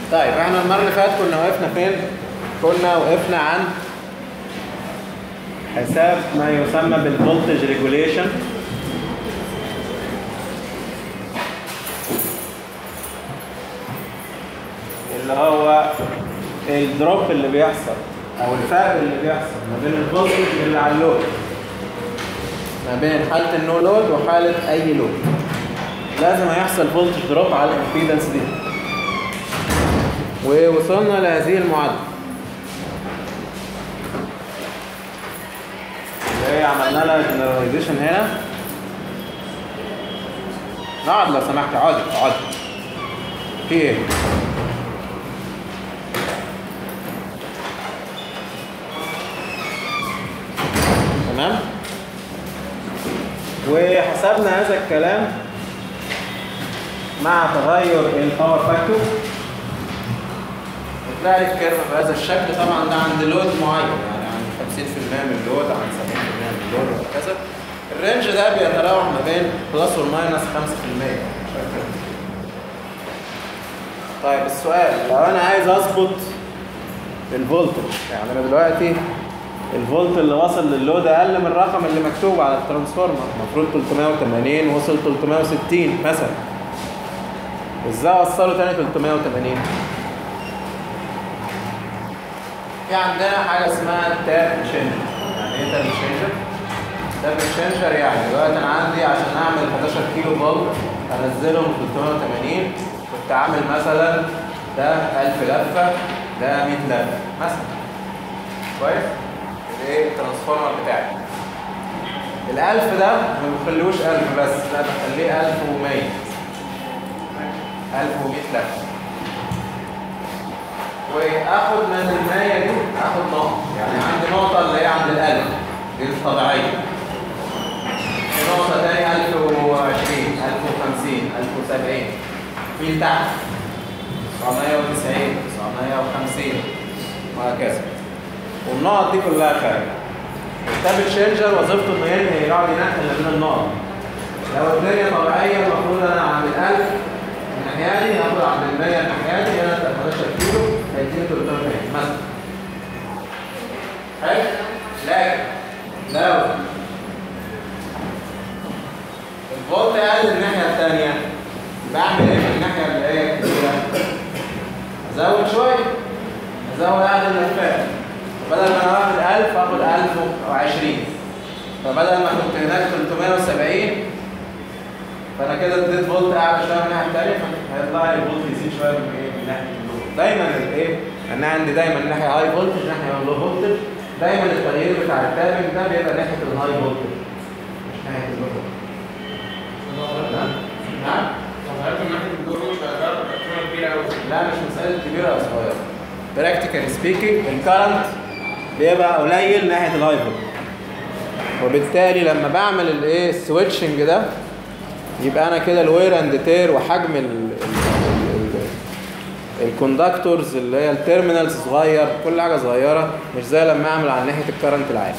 طيب احنا المره اللي فاتت كنا وقفنا فين كنا وقفنا عن حساب ما يسمى بالفولتج ريجوليشن اللي هو الدروب اللي بيحصل او الفرق اللي بيحصل ما بين الفولتج اللي على اللود ما بين حاله النو لود وحاله اي لود لازم هيحصل فولتج دروب على الامبيدنس دي ووصلنا لهذه المعادله اللي هي عملنا لها جنراليزيشن هنا اقعد لو سمحت اقعد اقعد في ايه تمام وحسبنا هذا الكلام مع تغير الباور فاكتور بتلاقي الكيرف بهذا الشكل طبعا ده عند لود معين يعني عند 50% من اللود عند 70% من اللود وهكذا الرينج ده بيتراوح ما بين بلس وماينس 5% طيب السؤال لو انا عايز اظبط الفولتج يعني انا دلوقتي الفولت اللي وصل للود اقل من الرقم اللي مكتوب على الترانسفورمر المفروض 380 وصل 360 مثلا ازاي اوصله تاني 380 في عندنا حاجه اسمها تاب تشينجر يعني ايه تاب تشينجر تاب تشينجر يعني دلوقتي انا عندي عشان اعمل 11 كيلو فولت انزلهم 380 كنت عامل مثلا ده 1000 لفه ده 100 لفه مثلا كويس ايه الترانسفورمر بتاعي ال1000 ده ما بخليهوش 1000 بس لا بخليه 1100 1100 لفه واخد من المايه دي اخد نقطه يعني عندي نقطه اللي هي عند الالف دي الطبيعيه في نقطه تاني 1020 1050 1070 في تحت 990 950 وهكذا والنقط دي كلها خارج التاب تشينجر وظيفته انه ينهي يقعد ينقل ما بين النقط لو الدنيا طبيعيه المفروض انا عند ال1000 الناحيه دي هاخد عند ال100 الناحيه دي هنا 11 كيلو هيديني 380 مثلا حلو لكن لو الفولت اقل الناحيه الثانيه بعمل ايه في الناحيه اللي هي كبيره؟ ازود شويه ازود عدد اللفات بدل ما انا واخد 1000 اخد 1020 فبدل ما كنت هناك 370 فانا كده اديت فولت اعلى شويه من الناحيه الثانيه فهيطلع لي فولت يزيد شويه من ايه من ناحيه اللود دايما الايه انا عندي دايما ناحيه هاي فولتج ناحيه لو فولتج دايما التغيير بتاع التابنج ده بيبقى ناحيه الهاي فولتج مش ناحيه اللو فولتج نعم نعم لا مش مساله كبيره او صغيره براكتيكال سبيكينج الكرنت بيبقى قليل ناحيه الهاي فولتج وبالتالي لما بعمل الايه السويتشنج ده يبقى انا كده الوير اند تير وحجم ال الكوندكتورز اللي هي التيرمينالز صغير كل حاجه صغيره مش زي لما اعمل على ناحيه الكرنت العالي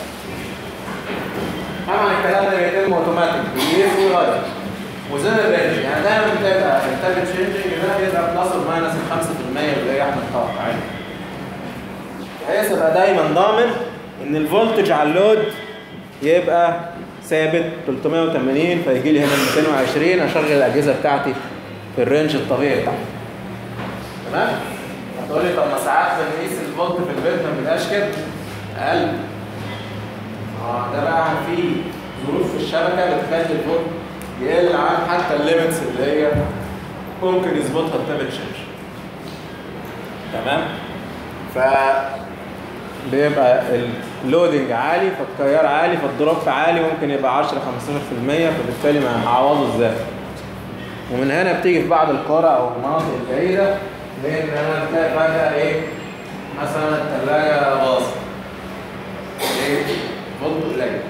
طبعا الكلام ده بيتم اوتوماتيك بيقيس ويغير وزن الرينج يعني دايما بتبقى التابت تشينجنج ده بيبقى بلس اور ماينس ال 5% اللي هي احنا متوقعينها بحيث ابقى دايما ضامن ان الفولتج على اللود يبقى ثابت 380 فيجي لي هنا 220 اشغل الاجهزه بتاعتي في الرينج الطبيعي بتاعتي تمام هتقول لي طب ما ساعات بنقيس الفولت في البيت ما بيبقاش كده اقل اه ده بقى في ظروف في الشبكه بتخلي الفولت يقل عن حتى الليميتس اللي هي ممكن يظبطها التابت تشينج تمام ف بيبقى اللودنج عالي فالتيار عالي فالدروب عالي ممكن يبقى 10 15% فبالتالي ما هعوضه ازاي ومن هنا بتيجي في بعض القرى او المناطق البعيده لان انا بتلاقي فجاه ايه مثلا الثلاجه باظت ايه فولت قليل ايه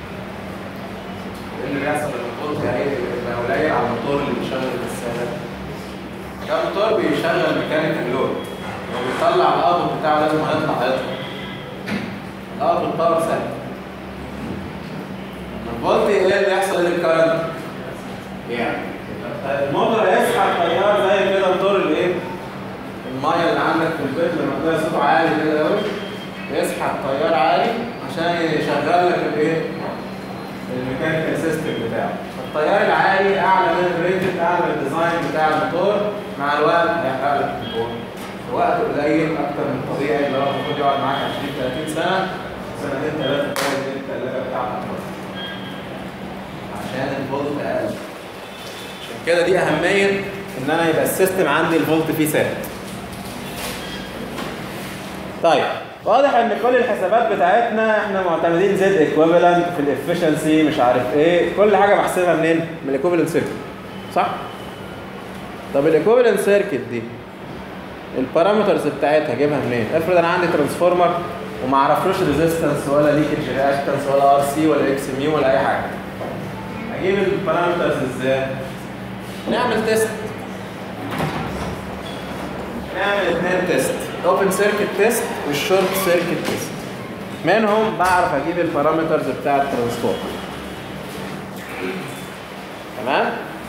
اللي بيحصل لما الفولت يبقى قليل على الموتور اللي بيشغل الغساله ده موتور بيشغل ميكانيكال لود وبيطلع الابط بتاعه لازم هيطلع هيطلع الابط باور ثابت الفولت ايه اللي يحصل للكرنت يعني الموتور هيسحب تيار زي كده موتور الايه الميه اللي عندك في البيت لما تلاقي صوته عالي كده قوي يسحب تيار عالي عشان يشغل لك الايه الميكانيكال سيستم بتاعه التيار العالي اعلى من الريتد اعلى من الديزاين بتاع الموتور مع الوقت هيحرق لك الموتور في وقت قليل اكتر من الطبيعي اللي هو المفروض يقعد معاك 20 30 سنه سنتين ثلاثه تلاقي الثلاجه بتاعتك عشان الفولت اقل عشان كده دي اهميه ان انا يبقى السيستم عندي الفولت فيه ثابت طيب واضح ان كل الحسابات بتاعتنا احنا معتمدين زد ايكويفالنت في الافشنسي مش عارف ايه كل حاجه بحسبها منين من الايكويفالنت سيركت صح طب الايكويفالنت سيركت دي البارامترز بتاعتها اجيبها منين افرض انا عندي ترانسفورمر وما اعرفلوش ريزيستنس ولا ليكج رياكتنس ولا ار سي ولا اكس ميو ولا اي حاجه اجيب البارامترز ازاي نعمل تيست نعمل اثنين تيست اوبن سيركت تيست والشورت سيركت تيست منهم بعرف اجيب البارامترز بتاع الترانسفورمر تمام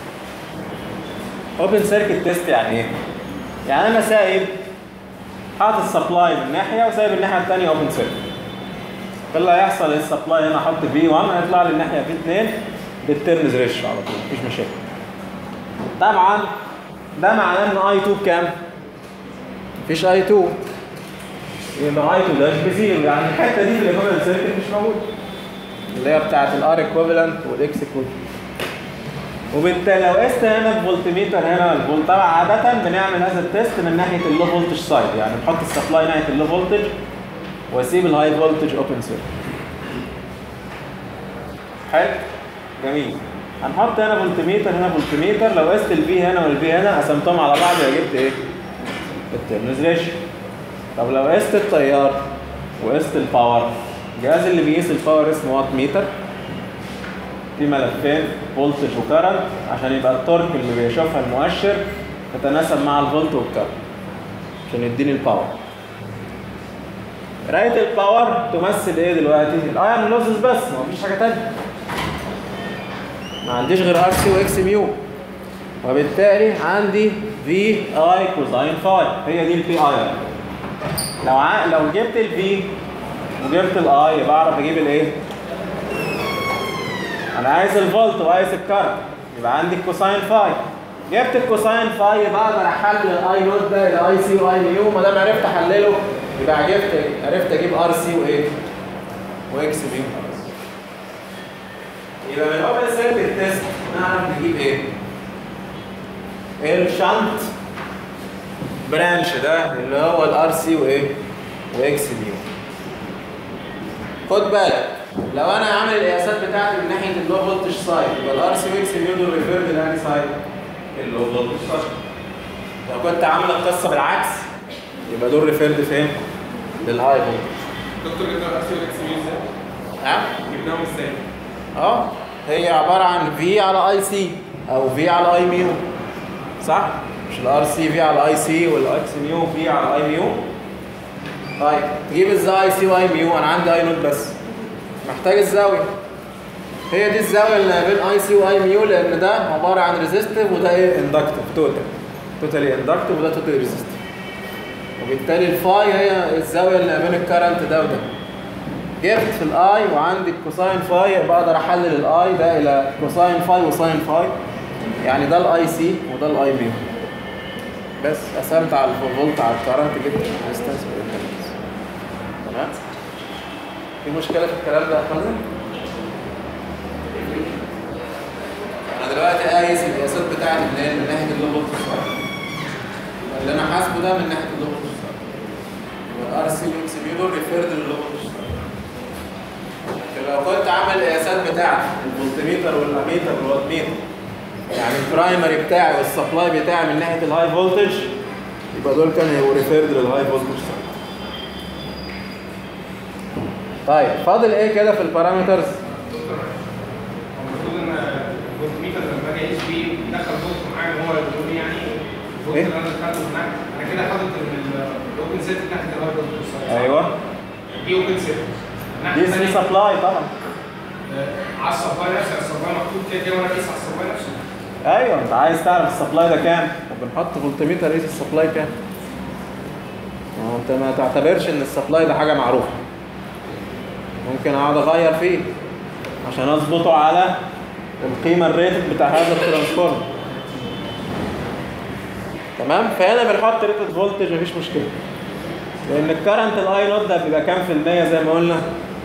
اوبن سيركت تيست يعني ايه يعني انا سايب حاطط السبلاي من ناحيه وسايب الناحيه الثانيه اوبن سيركت اللي هيحصل السبلاي هنا احط في 1 هيطلع لي الناحيه في 2 بالترنز ريش على طول مفيش مشاكل طبعا ده معناه ان اي 2 بكام؟ مفيش اي 2 يبقى اي 2 ده بزيرو يعني الحته دي في الايكوفالنت سيركت مش موجوده اللي هي بتاعت الار ايكوفالنت والاكس ايكوفالنت وبالتالي لو قست هنا الفولتميتر هنا الفولت طبعا عاده بنعمل هذا التيست من ناحيه اللو فولتج سايد يعني نحط السبلاي ناحيه اللو فولتج واسيب الهاي فولتج اوبن سيركت حلو جميل هنحط هنا فولتميتر هنا فولتميتر لو قست الفي هنا والفي هنا قسمتهم على بعض يبقى جبت ايه؟ الترنز ريشيو طب لو قست التيار وقست الباور الجهاز اللي بيقيس الباور اسمه وات ميتر في ملفين فولتج وكرنت عشان يبقى التورك اللي بيشوفها المؤشر تتناسب مع الفولت والكرنت عشان يديني الباور قرايه الباور تمثل ايه دلوقتي؟ الايرون لوسز بس ما فيش حاجه ثانيه ما عنديش غير ار سي واكس ميو وبالتالي عندي في اي كوزاين فاي هي دي البي اي لو ع... لو جبت الفي وجبت الاي يبقى اعرف اجيب الايه؟ انا عايز الفولت وعايز الكارت يبقى عندي الكوساين فاي جبت الكوساين فاي يبقى اقدر احلل الاي نوت ده الى اي سي واي ميو ما دام عرفت احلله يبقى عرفت عرفت اجيب ار سي وايه؟ واكس ميو يبقى من اوبن سيركت تيست نعرف نجيب ايه؟ الشنط برانش ده اللي هو الار سي وايه؟ واكس ميو خد بالك لو انا عامل القياسات بتاعتي من ناحيه اللو فولتج سايد يبقى الار سي واكس ميو دول ريفيرد لاني سايد؟ اللو فولتج سايد لو كنت عامل القصه بالعكس يبقى دول ريفيرد فين؟ للهاي فولتج دكتور جبنا الار سي والاكس ميو ازاي؟ ها؟ جبناهم ازاي؟ اه هي عباره عن في على اي سي او في على اي ميو صح؟ مش الار سي في على اي سي والاكس ميو في على اي ميو طيب تجيب ازاي اي سي واي ميو انا عندي اي نوت بس محتاج الزاويه هي دي الزاويه اللي ما بين اي سي واي ميو لان ده عباره عن ريزيستيف وده ايه اندكتيف توتال توتالي اندكتيف وده توتالي ريزيستيف وبالتالي الفاي هي الزاويه اللي ما بين الكرنت ده وده جبت في الاي وعندي الكوساين فاي بقدر احلل الاي ده الى كوساين فاي وساين فاي يعني ده الاي سي وده الاي بي بس قسمت على الفولت على الكرنت جبت الريزستنس والامبيدنس تمام في مشكله في الكلام ده يا فندم انا دلوقتي قايس القياسات بتاعتي منين من ناحيه اللو فولت اللي انا حاسبه ده من ناحيه اللو فولت والار سي واكس بي دول ريفيرد للو فولت لو كنت عامل القياسات بتاعتي الفولتميتر والاميتر والواتميتر يعني البرايمري بتاعي والسبلاي بتاعي من ناحيه الهاي فولتج يبقى دول كانوا هيبقوا ريفيرد للهاي فولتج طيب فاضل ايه كده في البارامترز دكتور المفروض ان الفولتميتر لما باجي اقيس بيه بيدخل فولت معاه هو اللي بيقول لي يعني الفولت إيه؟ اللي انا دخلته هناك انا كده حاطط الاوبن سيركت ناحيه الهاي فولت ايوه دي اوبن سيركت الناحيه دي سي الثانيه سبلاي طبعا على السبلاي نفسه السبلاي محطوط كده كده وانا قايس على السبلاي نفسه ايوه انت عايز تعرف السبلاي ده كام وبنحط فولتميتر قيس السبلاي كام ما هو انت ما تعتبرش ان السبلاي ده حاجه معروفه ممكن اقعد اغير فيه عشان اظبطه على القيمه الريتد بتاع هذا الترانسفورم تمام فهنا بنحط ريتد فولتج مفيش مشكله لان الكرنت الاي نوت ده بيبقى كام في المية زي ما قلنا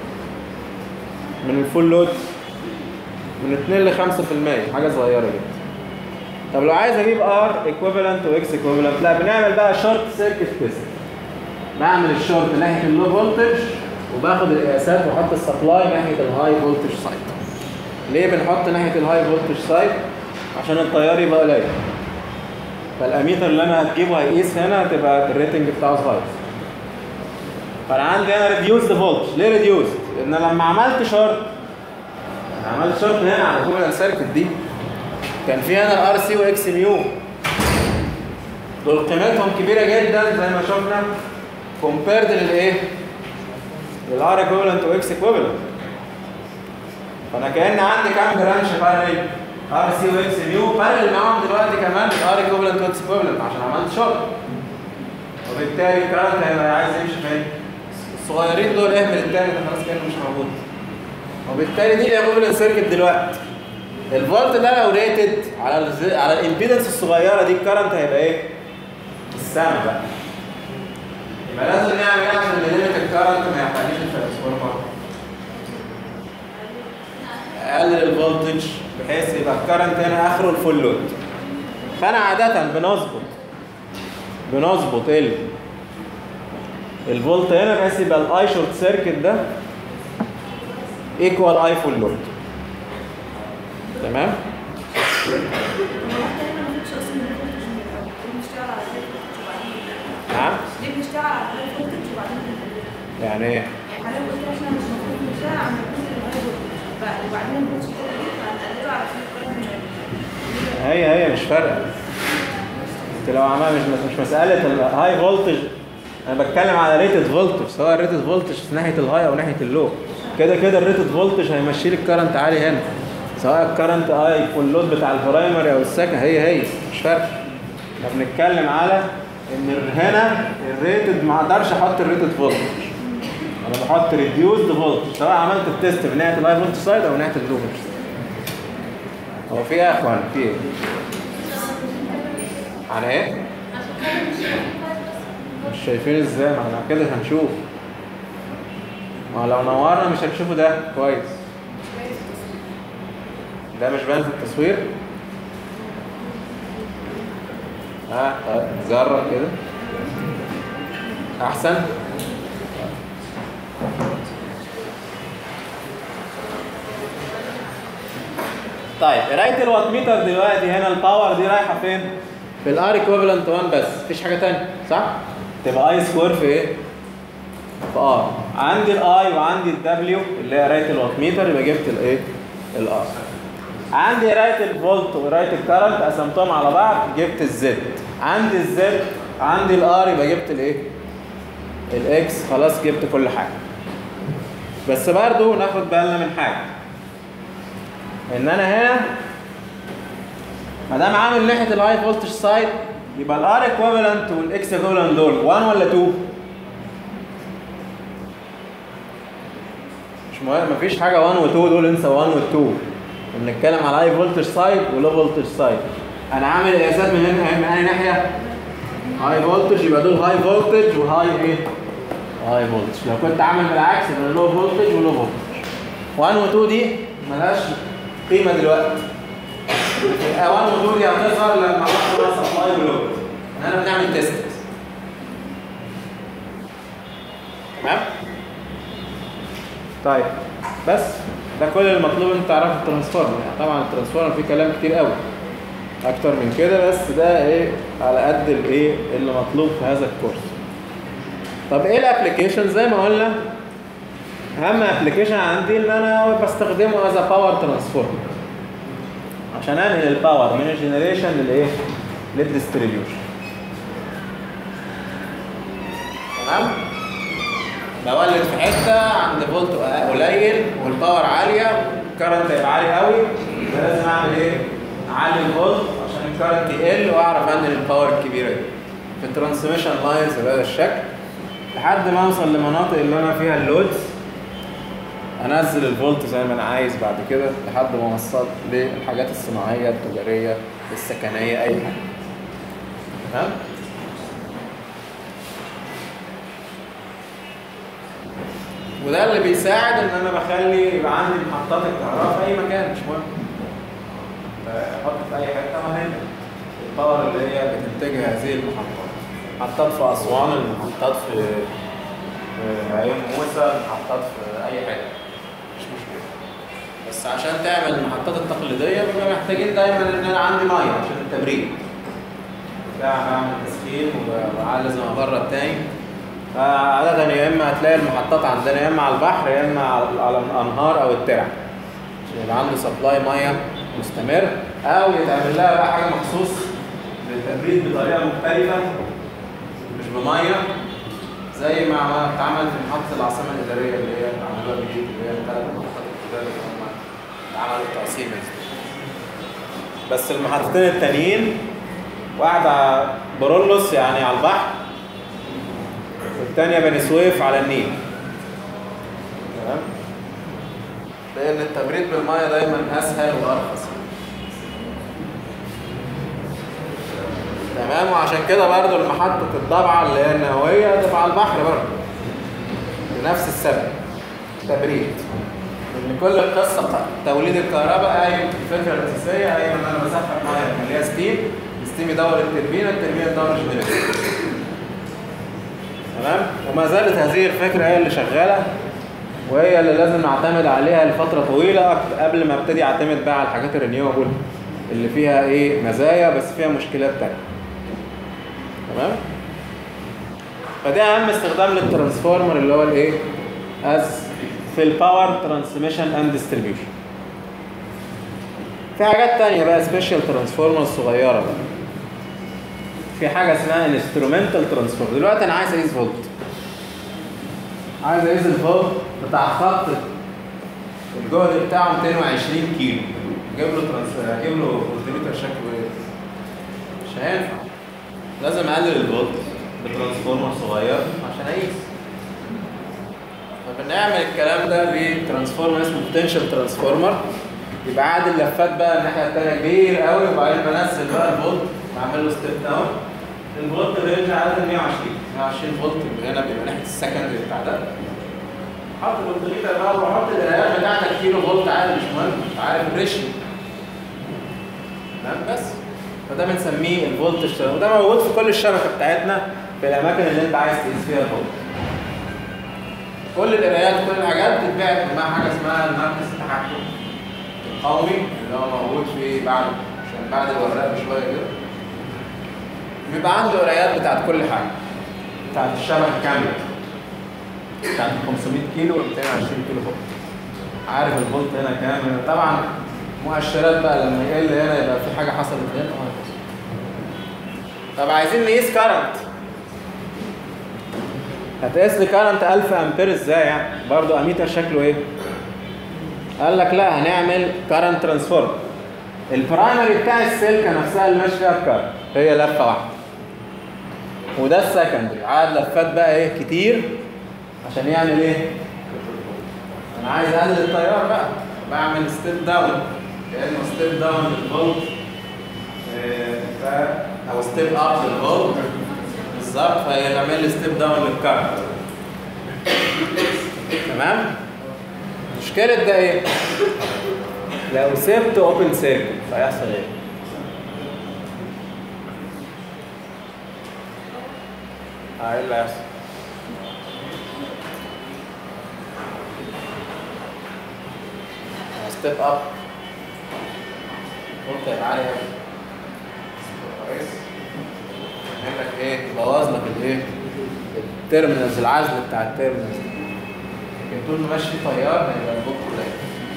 من الفول لود من 2 ل 5% حاجه صغيره جدا طب لو عايز اجيب ار ايكويفالنت واكس ايكويفالنت لا بنعمل بقى شورت سيركت تيست بعمل الشورت ناحيه اللو فولتج وباخد القياسات واحط السبلاي ناحيه الهاي فولتج سايد ليه بنحط ناحيه الهاي فولتج سايد عشان التيار يبقى قليل فالاميتر اللي انا هتجيبه هيقيس هنا هتبقى الريتنج بتاعه صغير فانا عندي هنا ريديوسد فولتج ليه ريديوسد؟ لان لما عملت شورت عملت شورت هنا على كوبل سيركت دي كان في هنا الار سي واكس ميو دول قيمتهم كبيره جدا زي ما شفنا كومبيرد للايه؟ للار ايكويفالنت واكس ايكويفالنت فانا كان عندي كام برانش بارلل ار سي واكس ميو بارلل معاهم دلوقتي كمان الار ايكويفالنت واكس ايكويفالنت عشان عملت شورت وبالتالي الكرنت هيبقى عايز يمشي فين؟ الصغيرين دول اهمل التاني ده خلاص كانه مش موجود وبالتالي دي الايكويفالنت سيركت دلوقتي الفولت ده لو ريتد على الز... على الامبيدنس الصغيره دي الكرنت هيبقى ايه؟ السما بقى يبقى لازم نعمل ايه عشان نليمت الكرنت ما يحتاجش الترانسفورمر اقلل الفولتج بحيث يبقى الكرنت هنا اخره الفول لود فانا عاده بنظبط بنظبط ال الفولت هنا بحيث يبقى الاي شورت سيركت ده ايكوال اي فول لود تمام نعم ليه بنشتغل على الهاي فولتج وبعدين يعني ايه يعني حضرتك قلت احنا مش المفروض نشتغل على الفولتج الهاي فولتج وبعدين الفولتج دي هنقلله على فيه هي هي مش فارقه انت لو عمال مش مش مساله الهاي فولتج انا بتكلم على ريتد فولتج سواء ريتد فولتج ناحيه الهاي او ناحيه اللو كده كده الريتد فولتج هيمشي لي الكرنت عالي هنا سواء الكرنت اي فول لود بتاع البرايمري او السكن هي هي مش فارقه احنا بنتكلم على ان هنا الريتد ما اقدرش احط الريتد فولتج انا بحط ريديوسد فولتج سواء عملت التيست من ناحيه الهاي فولتج سايد او ناحيه اللو فولتج هو في ايه يا اخوان في ايه؟ على ايه؟ مش شايفين ازاي ما احنا كده هنشوف ما لو نورنا مش هتشوفوا ده كويس ده مش باين في التصوير ها طيب جرب كده احسن طيب قرايه الوات ميتر دلوقتي هنا الباور دي رايحه فين؟ في الار ايكويفالنت 1 بس مفيش حاجه ثانيه صح؟ تبقى اي سكوير في ايه؟ في ار عندي الاي وعندي الدبليو اللي هي قرايه الوات ميتر يبقى جبت الايه؟ الار عندي قرايه الفولت وقرايه الكرنت قسمتهم على بعض جبت الزد عندي الزد عندي الار يبقى جبت الايه؟ الاكس خلاص جبت كل حاجه بس برضو ناخد بالنا من حاجه ان انا هنا ما دام عامل ناحيه الهاي فولتج سايد يبقى الار ايكويفالنت والاكس ايكويفالنت دول 1 ولا 2 مش مهم مفيش حاجه 1 و2 دول انسى 1 و2 بنتكلم على هاي فولتج سايد ولو فولتج سايد انا عامل قياسات من هنا من اي ناحيه هاي فولتج يبقى دول هاي فولتج وهاي ايه هاي فولتج لو كنت عامل بالعكس يبقى لو فولتج ولو فولتج 1 و2 دي ملهاش قيمه دلوقتي 1 و2 دي هتظهر لما احط سبلاي ولود احنا بنعمل تيست تمام طيب بس ده كل المطلوب انت تعرفه الترانسفورمر يعني طبعا الترانسفورمر فيه كلام كتير قوي اكتر من كده بس ده ايه على قد الايه اللي مطلوب في هذا الكورس طب ايه الابلكيشن زي ما قلنا اهم ابلكيشن عندي ان انا بستخدمه از باور ترانسفورمر عشان انقل الباور من الجنريشن للايه للديستريبيوشن تمام بولد في حته عند فولت قليل والباور عاليه الكرنت هيبقى عالي قوي يبقى لازم اعمل ايه اعلي الفولت عشان الكرنت يقل واعرف انقل الباور الكبيره دي في الترانسميشن لاينز بهذا الشكل لحد ما اوصل لمناطق اللي انا فيها اللودز انزل الفولت زي ما انا عايز بعد كده لحد ما اوصل للحاجات الصناعيه التجاريه السكنيه اي حاجه تمام وده اللي بيساعد ان انا بخلي يبقى عندي محطات الكهرباء في اي مكان مش مهم احط في اي حته مهمه الباور اللي هي بتنتج هذه المحطات محطات في اسوان المحطات في في عين موسى المحطات في اي حته مش مشكله بس عشان تعمل المحطات التقليديه بيبقى محتاجين دايما ان انا عندي ميه عشان التبريد بعمل تسخين وبعلي لازم ابرد تاني فعادة يا اما هتلاقي المحطات عندنا يا اما على البحر يا اما على على الانهار او الترع عشان يبقى عنده سبلاي ميه مستمر او يتعمل لها بقى حاجه مخصوص للتبريد بطريقه مختلفه مش بميه زي ما ما اتعمل في محطه العاصمه الاداريه اللي هي عملوها جديد اللي هي الثلاث محطات الكبار اللي هم عملوا التقسيم بس المحطتين التانيين واحده برولوس يعني على البحر والتانية بني سويف على النيل تمام لأن التبريد بالمية دايما أسهل وأرخص تمام وعشان كده برضو المحطة الضبعة اللي هي النووية تبقى على البحر برضو بنفس السبب تبريد ان كل القصة بتاعت توليد الكهرباء قايم الفكرة الأساسية قايم إن أنا بسخن مية اللي هي ستيم الستيم يدور التربينة التربينة تدور الجنريتور تمام وما زالت هذه الفكرة هي اللي شغالة وهي اللي لازم نعتمد عليها لفترة طويلة أك- قبل ما ابتدي اعتمد بقى على الحاجات الرينيوبل اللي فيها ايه مزايا بس فيها مشكلات تانية تمام فده اهم استخدام للترانسفورمر اللي هو الايه از في الباور ترانسميشن اند ديستريبيوشن في حاجات تانية بقى سبيشال ترانسفورمر صغيرة بقى في حاجة اسمها انسترومنتال ترانسفورمر دلوقتي انا عايز اقيس فولت عايز اقيس الفولت بتاع خط الجهد بتاعه 220 كيلو اجيب له ترانس اجيب له فولتميتر شكله ايه مش هينفع لازم اقلل الفولت بترانسفورمر صغير عشان اقيس فبنعمل الكلام ده بترانسفورمر اسمه بوتنشال ترانسفورمر يبقى عادي اللفات بقى الناحيه الثانيه كبير قوي وبعدين بنزل بقى الفولت بعمل له ستيب داون الفولت رينج عادي 120 120 فولت اللي هنا بيبقى ناحيه السكندري بتاع ده حط الفولتميتر بقى وحط القرايات بتاعتك كيلو فولت عادي مش مهم مش عارف الريشيو تمام بس فده بنسميه الفولت اشتراك وده موجود في كل الشبكه بتاعتنا في الاماكن اللي انت عايز تقيس فيها الفولت كل القرايات وكل الحاجات بتتباع مع حاجه اسمها المركز التحكم القومي اللي هو موجود في بعد عشان بعد الوراق بشويه كده بيبقى عنده قرايات بتاعت كل حاجه بتاعت الشبكه كامله بتاعت 500 كيلو و 220 كيلو فولت عارف الفولت هنا كام طبعا مؤشرات بقى لما يقل هنا يبقى في حاجه حصلت هنا وهكذا طب عايزين نقيس كارنت هتقيس لي كارنت 1000 امبير ازاي يعني برضه اميتر شكله ايه قال لك لا هنعمل كارنت ترانسفورم البرايمري بتاع السلكه نفسها اللي ماشي فيها الكارنت هي لفه واحده وده السكندري عاد لفات بقى ايه كتير عشان يعمل ايه انا عايز اقلل التيار بقى بعمل ستيب داون كانه ستيب داون للفولت ف- او ستيب اب للفولت بالظبط فيعمل لي ستيب داون للكارنت تمام مشكلة ده ايه؟ لو سبت اوبن سيركت هيحصل ايه؟ اه ايه اللي هيحصل؟ ستيب اب قلت يبقى عالي قوي كويس يعمل لك ايه؟ يبوظ لك الايه؟ التيرمينالز العزل بتاع التيرمينالز لكن طول ما ماشي في تيار هيبقى الفولت قليل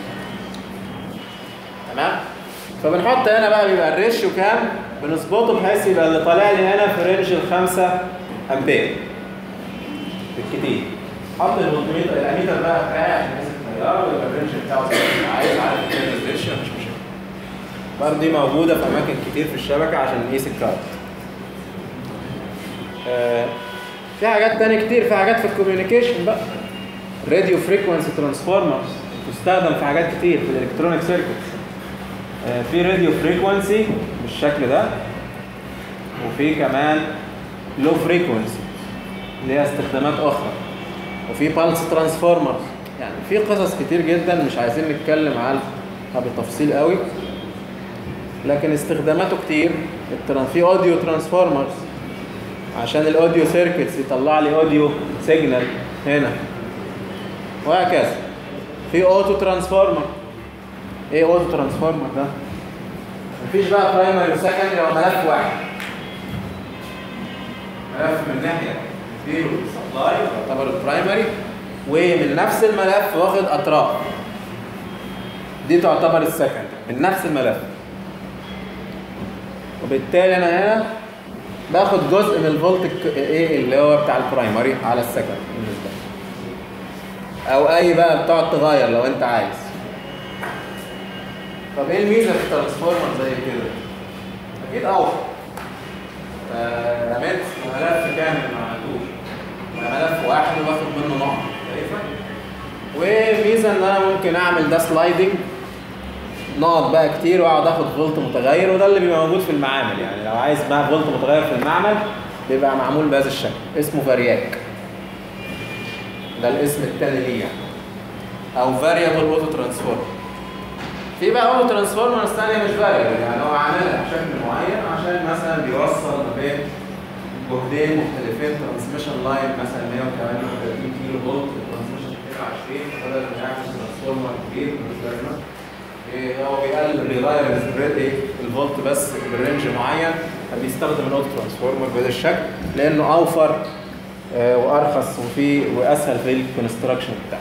تمام فبنحط هنا بقى بيبقى الريشيو كام بنظبطه بحيث يبقى اللي طالع لي هنا في رينج ال 5 امبير بالكتير حط الفولتميتر الاميتر بقى بتاعي عشان يقيس التيار ويبقى الرينج بتاعه صفر. عايز عارف كده الريشيو مش مشكله برضه دي موجوده في اماكن كتير في الشبكه عشان نقيس الكارت آه، في حاجات تانية كتير في حاجات في الكوميونيكيشن بقى راديو فريكونسي ترانسفورمرز تستخدم في حاجات كتير في الالكترونيك سيركتس في راديو فريكونسي بالشكل ده وفي كمان لو فريكونسي ليها استخدامات اخرى وفي بالس ترانسفورمرز يعني في قصص كتير جدا مش عايزين نتكلم عنها بتفصيل قوي لكن استخداماته كتير التران- في اوديو ترانسفورمرز عشان الاوديو سيركتس يطلع لي اوديو سيجنال هنا وهكذا في اوتو ترانسفورمر ايه اوتو ترانسفورمر ده مفيش بقى برايمري وسكندري هو ملف واحد ملف من ناحيه زيرو سبلاي يعتبر البرايمري ومن نفس الملف واخد اطراف دي تعتبر السكندري من نفس الملف وبالتالي انا هنا باخد جزء من الفولت الك- ايه اللي هو بتاع البرايمري على السكندري بالنسبه لي او اي بقى بتقعد تغير لو انت عايز طب ايه الميزه في الترانسفورمر زي كده اكيد اوفر رميت ملف كامل ما عندوش ملف واحد واخد منه نقط شايفه وميزه ان انا ممكن اعمل ده سلايدنج نقط بقى كتير واقعد اخد فولت متغير وده اللي بيبقى موجود في المعامل يعني لو عايز بقى فولت متغير في المعمل بيبقى معمول بهذا الشكل اسمه فارياك ده الاسم التاني ليه يعني او فاريبل اوتو ترانسفورم في بقى اوتو ترانسفورمرز ثانيه مش فاريبل يعني هو عاملها بشكل معين عشان مثلا بيوصل ما بين جهدين مختلفين ترانسميشن لاين مثلا 138 كيلو فولت ترانسميشن 22 بدل ما يعمل ترانسفورمر كبير مش لازمه إيه هو بيقلل بيغير السبريد ايه الفولت بس برينج معين فبيستخدم الاوتو ترانسفورمر بهذا الشكل لانه اوفر آه، وارخص وفي واسهل في الكونستراكشن بتاعه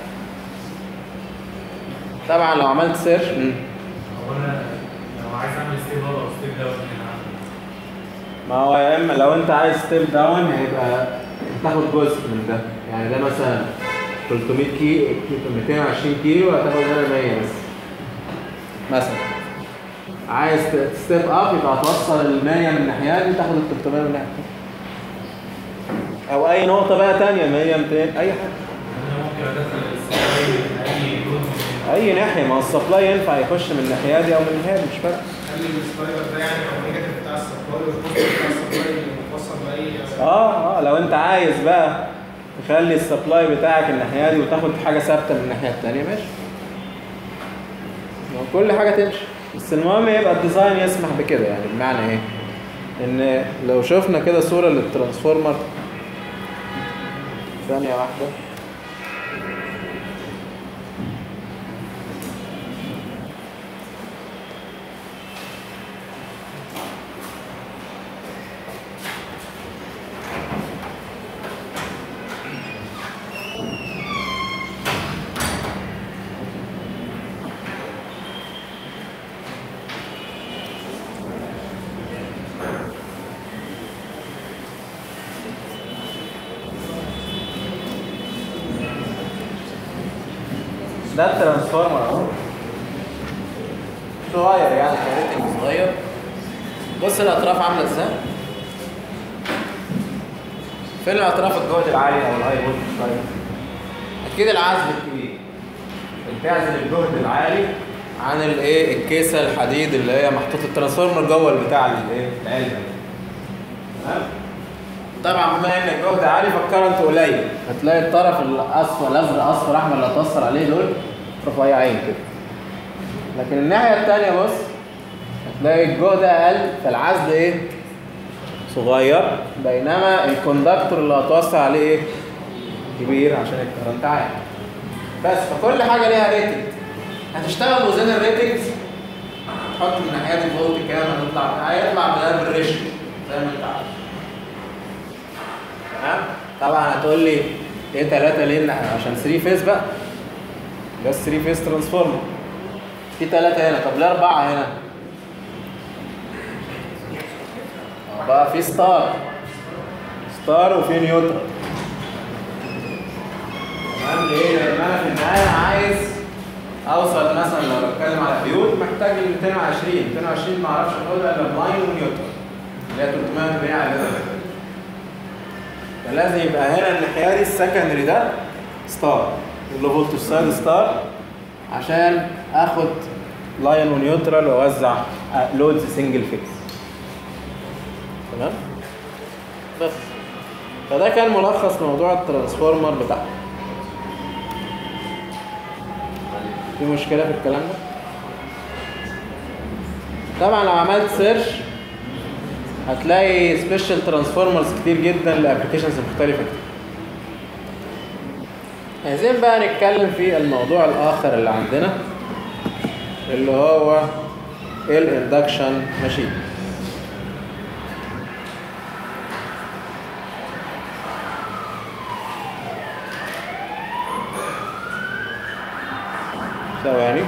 طبعا لو عملت سيرش مم. هو انا لو عايز اعمل ستيب اب او ستيب داون هنا ما هو يا اما لو انت عايز ستيب داون هيبقى تاخد جزء من ده يعني ده مثلا 300 كيلو 220 كيلو هتاخد هنا 100 بس مثلا عايز ستيب اب يبقى هتوصل ال 100 من الناحيه دي تاخد ال 300 من الناحيه التانية. او اي نقطه بقى ثانيه 100 200 اي حاجه انا ممكن ادخل السبلاي من اي جزء من اي ناحيه ما هو السبلاي ينفع يخش من الناحيه دي او من الناحيه دي مش فارقه خلي السبايدر ده يعني او النيجاتيف بتاع السبلاي والبوزيتيف بتاع السبلاي اللي متوصل باي اه اه لو انت عايز بقى تخلي السبلاي بتاعك الناحيه دي وتاخد حاجه ثابته من الناحيه الثانيه ماشي ما هو كل حاجه تمشي بس المهم يبقى الديزاين يسمح بكده يعني بمعنى ايه ان لو شفنا كده صوره للترانسفورمر ثانيه واحده ده الترانسفورمر اهو صغير يعني كريتنج صغير بص الاطراف عامله ازاي فين الاطراف الجهد العالي او الهاي فولت شويه اكيد العزل الكبير بتعزل الجهد العالي عن الايه الكيسه الحديد اللي هي محطوط الترانسفورمر جوه البتاع الايه العلبه دي. تمام طبعا بما ان الجهد عالي فالكرنت قليل هتلاقي الطرف الاصفر الازرق اصفر احمر اللي هتوصل عليه دول رفيعين كده لكن الناحيه الثانيه بص هتلاقي الجهد اقل فالعزل ايه صغير بينما الكوندكتور اللي هتوصل عليه ايه كبير عشان الكرنت عالي بس فكل حاجه ليها ريتنج هتشتغل وزن الريتنجز تحط من ناحيه الفولت كام هتطلع هيطلع من بالريشيو زي ما انت عايز تمام طبعا هتقول لي ايه 3 ليه إحنا عشان 3 فيز بقى ده 3 فيز ترانسفورمر في 3 هنا طب ليه 4 هنا آه، بقى في ستار ستار وفي نيوترال تمام ليه لان انا في النهايه عايز اوصل مثلا لو بتكلم على بيوت محتاج ل 220 220 ما اعرفش اخدها الا بلاين ونيوترال اللي هي 340 على الليفل فلازم يبقى هنا الناحيه دي السكندري ده ستار اللو فولتج سايد ستار عشان اخد لاين ونيوترال واوزع لودز سنجل فيكس تمام بس فده كان ملخص موضوع الترانسفورمر بتاعنا في مشكله في الكلام ده طبعا لو عملت سيرش هتلاقي سبيشال ترانسفورمرز كتير جدا لابلكيشنز مختلفه كتير عايزين بقى نتكلم في الموضوع الاخر اللي عندنا اللي هو الاندكشن ماشين ثواني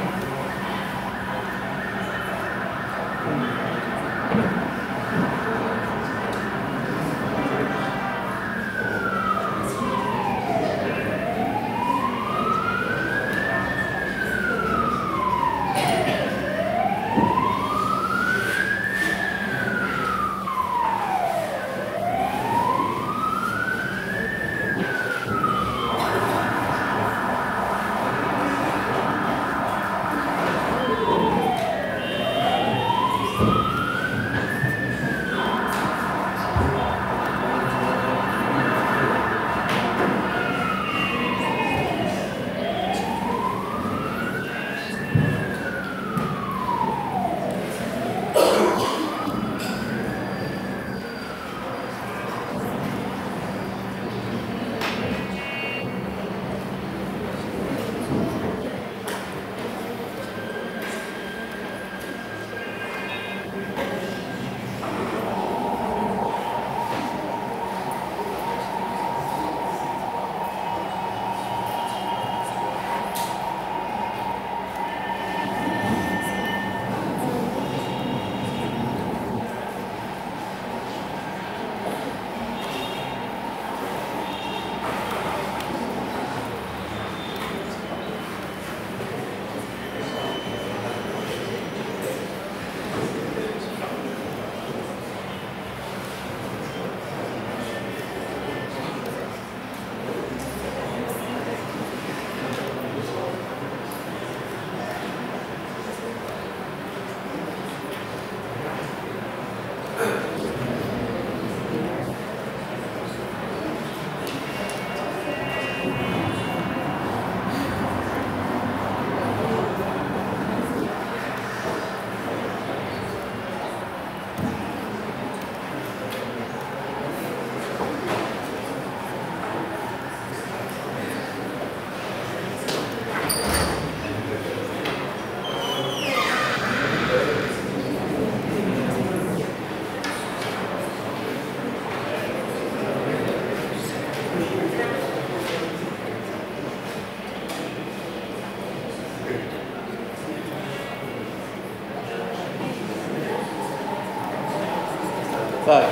طيب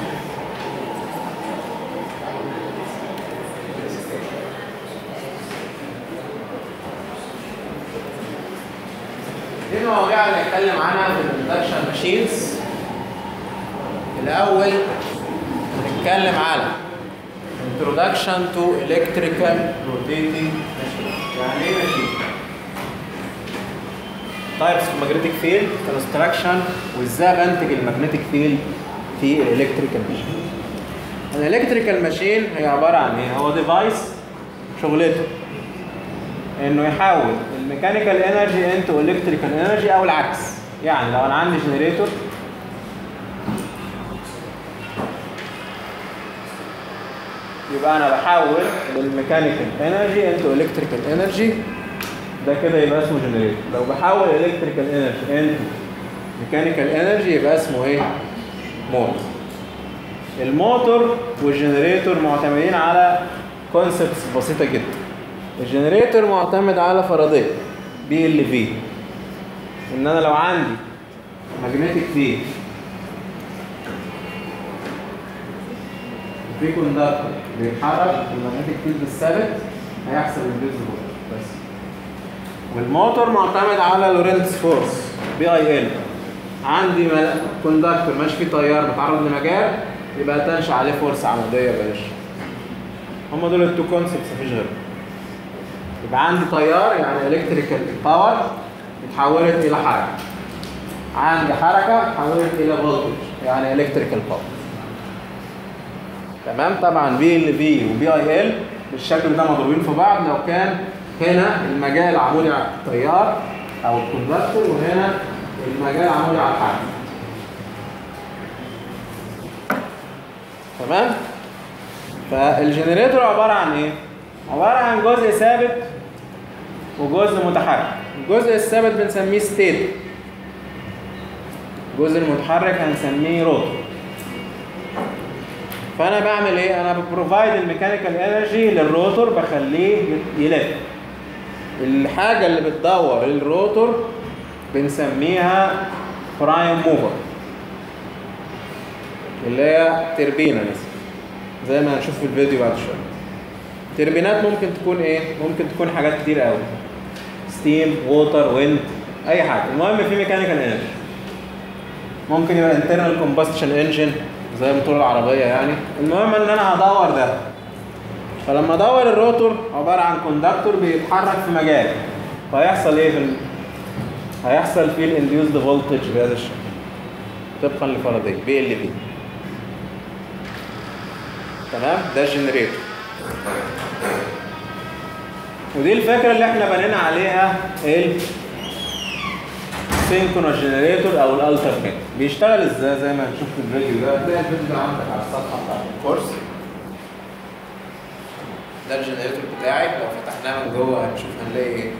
دي المواضيع اللي هنتكلم عنها في الاندكشن ماشينز الاول هنتكلم على introduction to electrical rotating machine يعني ايه ماشين types of magnetic field construction وازاي بنتج المagnetic field في الالكتريكال ماشين الالكتريكال ماشين هي عباره عن ايه هو ديفايس شغلته انه يحول الميكانيكال انرجي انتو الكتريكال انرجي او العكس يعني لو انا عندي جنريتور يبقى انا بحول الميكانيكال انرجي انتو الكتريكال انرجي ده كده يبقى اسمه جنريتور لو بحول الكتريكال انرجي انتو ميكانيكال انرجي يبقى اسمه ايه موتور الموتور والجنريتور معتمدين على كونسبتس بسيطه جدا الجنريتور معتمد على فرضيه بي ال في ان انا لو عندي ماجنتيك فيلد في كوندكتور بيتحرك الماجنتيك فيلد الثابت هيحصل البيز بس والموتور معتمد على لورنتس فورس بي اي ال عندي كوندكتور ماشي فيه تيار متعرض لمجال يبقى تنشا عليه فورس عموديه يا باشا هم دول التو كونسبتس مفيش غيرهم يبقى عندي تيار يعني الكتريكال باور اتحولت الى حركه عندي حركه اتحولت الى فولتج يعني الكتريكال باور تمام طبعا في ال في وبي اي ال بالشكل ده مضروبين في بعض لو كان هنا المجال عمودي على التيار او الكوندكتور وهنا المجال عمودي على الحركه تمام فالجنريتور عباره عن ايه عباره عن جزء ثابت وجزء متحرك الجزء الثابت بنسميه ستيت الجزء المتحرك هنسميه روتور فانا بعمل ايه انا ببروفايد الميكانيكال انرجي للروتور بخليه يلف الحاجه اللي بتدور الروتور بنسميها برايم موفر اللي هي تربينه مثلا زي ما هنشوف في الفيديو بعد شويه تربينات ممكن تكون ايه ممكن تكون حاجات كتير قوي ستيم ووتر ويند اي حاجه المهم في ميكانيكال انرجي ممكن يبقى انترنال كومبشن انجن زي موتور العربيه يعني المهم ان انا هدور ده فلما ادور الروتور عباره عن كوندكتور بيتحرك في مجال فهيحصل ايه في ال... هيحصل فيه الانديوزد فولتج بهذا الشكل طبقا لفرضيه بي ال بي تمام ده الجنريتور ودي الفكره اللي احنا بنينا عليها ال سينكرونس جنريتور او الالترنيت بيشتغل ازاي زي ما هنشوف في الفيديو ده هتلاقي الفيديو ده عندك على الصفحه بتاعت الكورس ده الجنريتور بتاعي لو فتحناه من جوه هنشوف هنلاقي ايه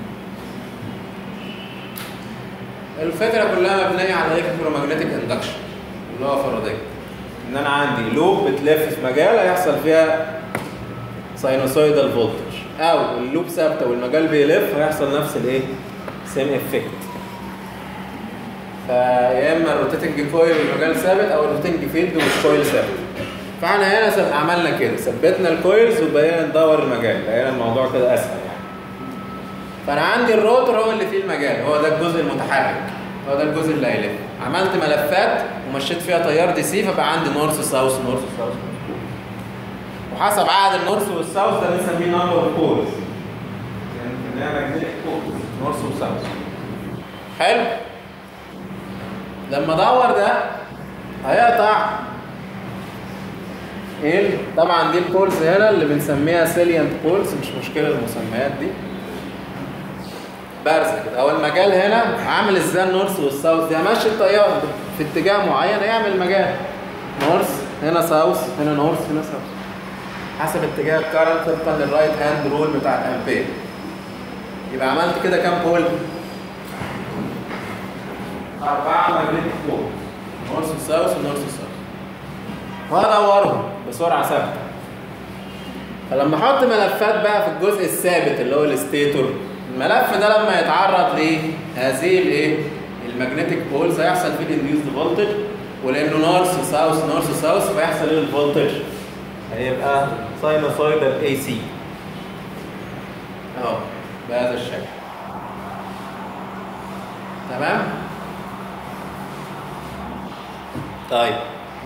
الفكره كلها مبنيه على الكترومagnetic اندكشن اللي هو فرضيه ان انا عندي لوب بتلف في مجال هيحصل فيها ساينوسويدال فولتج او اللوب ثابته والمجال بيلف هيحصل نفس الايه سيم افكت فيا اما الروتيتنج كويل والمجال ثابت او الروتيتنج فيلد والكويل ثابت فاحنا هنا سب- عملنا كده ثبتنا الكويلز وبقينا ندور المجال بقينا الموضوع كده اسهل يعني فانا عندي الروتر هو اللي فيه المجال هو ده الجزء المتحرك هو ده الجزء اللي هيلف عملت ملفات ومشيت فيها تيار دي سي فبقى عندي نورث ساوث نورث ساوث وحسب عدد النورث والساوث ده بنسميه نمبر كولز يعني كانها ماجنتيك كولز نورث وساوث حلو لما ادور ده هيقطع ايه طبعا دي البولز هنا اللي بنسميها سيليانت بولز مش مشكله المسميات دي بارزه كده هو المجال هنا عامل ازاي النورث والساوث دي همشي التيار في اتجاه معين هيعمل مجال نورث هنا ساوث هنا نورث هنا ساوث حسب اتجاه الكارنت طبقا للرايت هاند رول بتاع الامبير يبقى عملت كده كام بول؟ أربعة ماجنتيك بول نورث وساوث ونورث وساوث وهدورهم بسرعة ثابتة فلما احط ملفات بقى في الجزء الثابت اللي هو الستيتور الملف ده لما يتعرض لهذه الايه الماجنتيك بولز هيحصل فيه الانديوزد فولتج ولانه نورث ساوث نورث ساوث فيحصل ايه الفولتج هيبقى ساينوسويدال اي سي اهو بهذا الشكل تمام طيب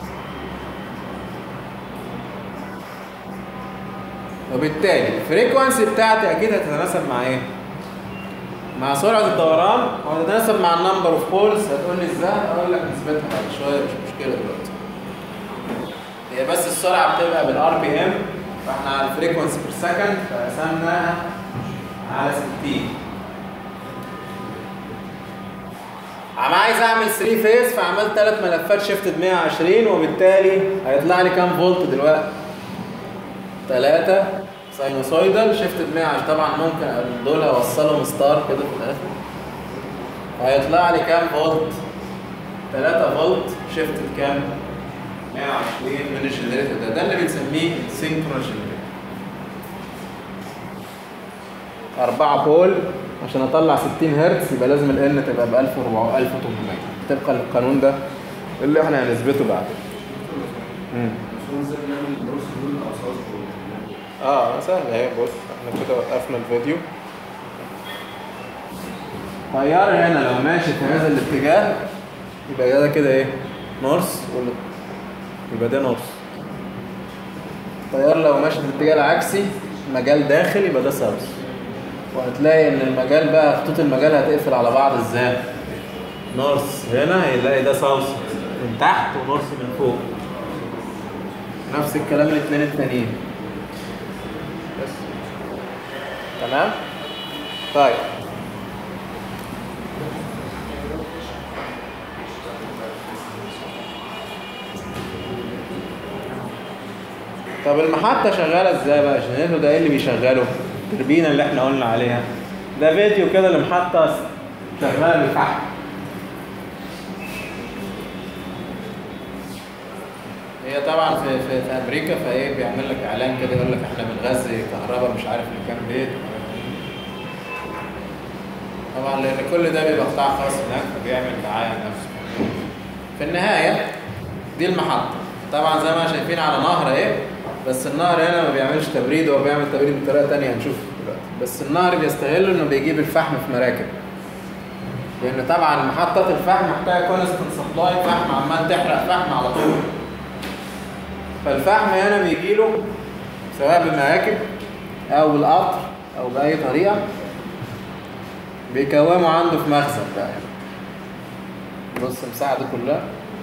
وبالتالي الفريكونسي بتاعتي اكيد هتتناسب مع ايه؟ مع سرعه الدوران وهتتناسب مع النمبر اوف بولز هتقول لي ازاي؟ اقول لك نسبتها بعد شويه مش مشكله دلوقتي. هي بس السرعه بتبقى بالار بي ام فاحنا على الفريكونسي بير سكند فقسمناها على 60 انا عايز اعمل 3 فيز فعملت ثلاث ملفات شيفتد 120 وبالتالي هيطلع لي كام فولت دلوقتي؟ 3 ساينوسويدال شيفتد 120 طبعا ممكن دول اوصلهم ستار كده في الاخر هيطلع لي كام فولت 3 فولت شيفتد كام 120 من الجنريتور ده ده اللي بنسميه سينكرونس جنريتور 4 بول عشان اطلع 60 هرتز يبقى لازم الان تبقى ب 1400 1800 طبقا للقانون ده اللي احنا هنثبته بعدين امم اه سهل اهي بص احنا كده وقفنا الفيديو طيار هنا لو ماشي في هذا الاتجاه يبقى ده كده ايه نورث ولا يبقى ده نورث التيار لو ماشي في الاتجاه العكسي مجال داخل يبقى ده ساوث وهتلاقي ان المجال بقى خطوط المجال هتقفل على بعض ازاي نورث هنا هيلاقي ده ساوث من تحت ونورث من فوق نفس الكلام الاثنين التانيين بس تمام طيب طب المحطة شغالة ازاي بقى؟ الجنريتور ده ايه اللي بيشغله؟ التربينة اللي احنا قلنا عليها ده فيديو كده لمحطة شغالة بالفحم هي طبعا في, في, في امريكا فايه بيعمل لك اعلان كده يقول لك احنا بنغذي كهرباء مش عارف لكام بيت طبعا لان كل ده بيبقى قطاع خاص هناك فبيعمل دعايه لنفسه في النهايه دي المحطه طبعا زي ما شايفين على نهر اهي بس النهر هنا ما بيعملش تبريد هو بيعمل تبريد بطريقه ثانيه هنشوف دلوقتي بس النهر بيستغل انه بيجيب الفحم في مراكب لان طبعا محطه الفحم محتاجه كونستنت سبلاي فحم عمال تحرق فحم على طول فالفحم هنا بيجي له سواء بمراكب او بالقطر او باي طريقه بيكوموا عنده في مخزن بقى بص المساحه دي كلها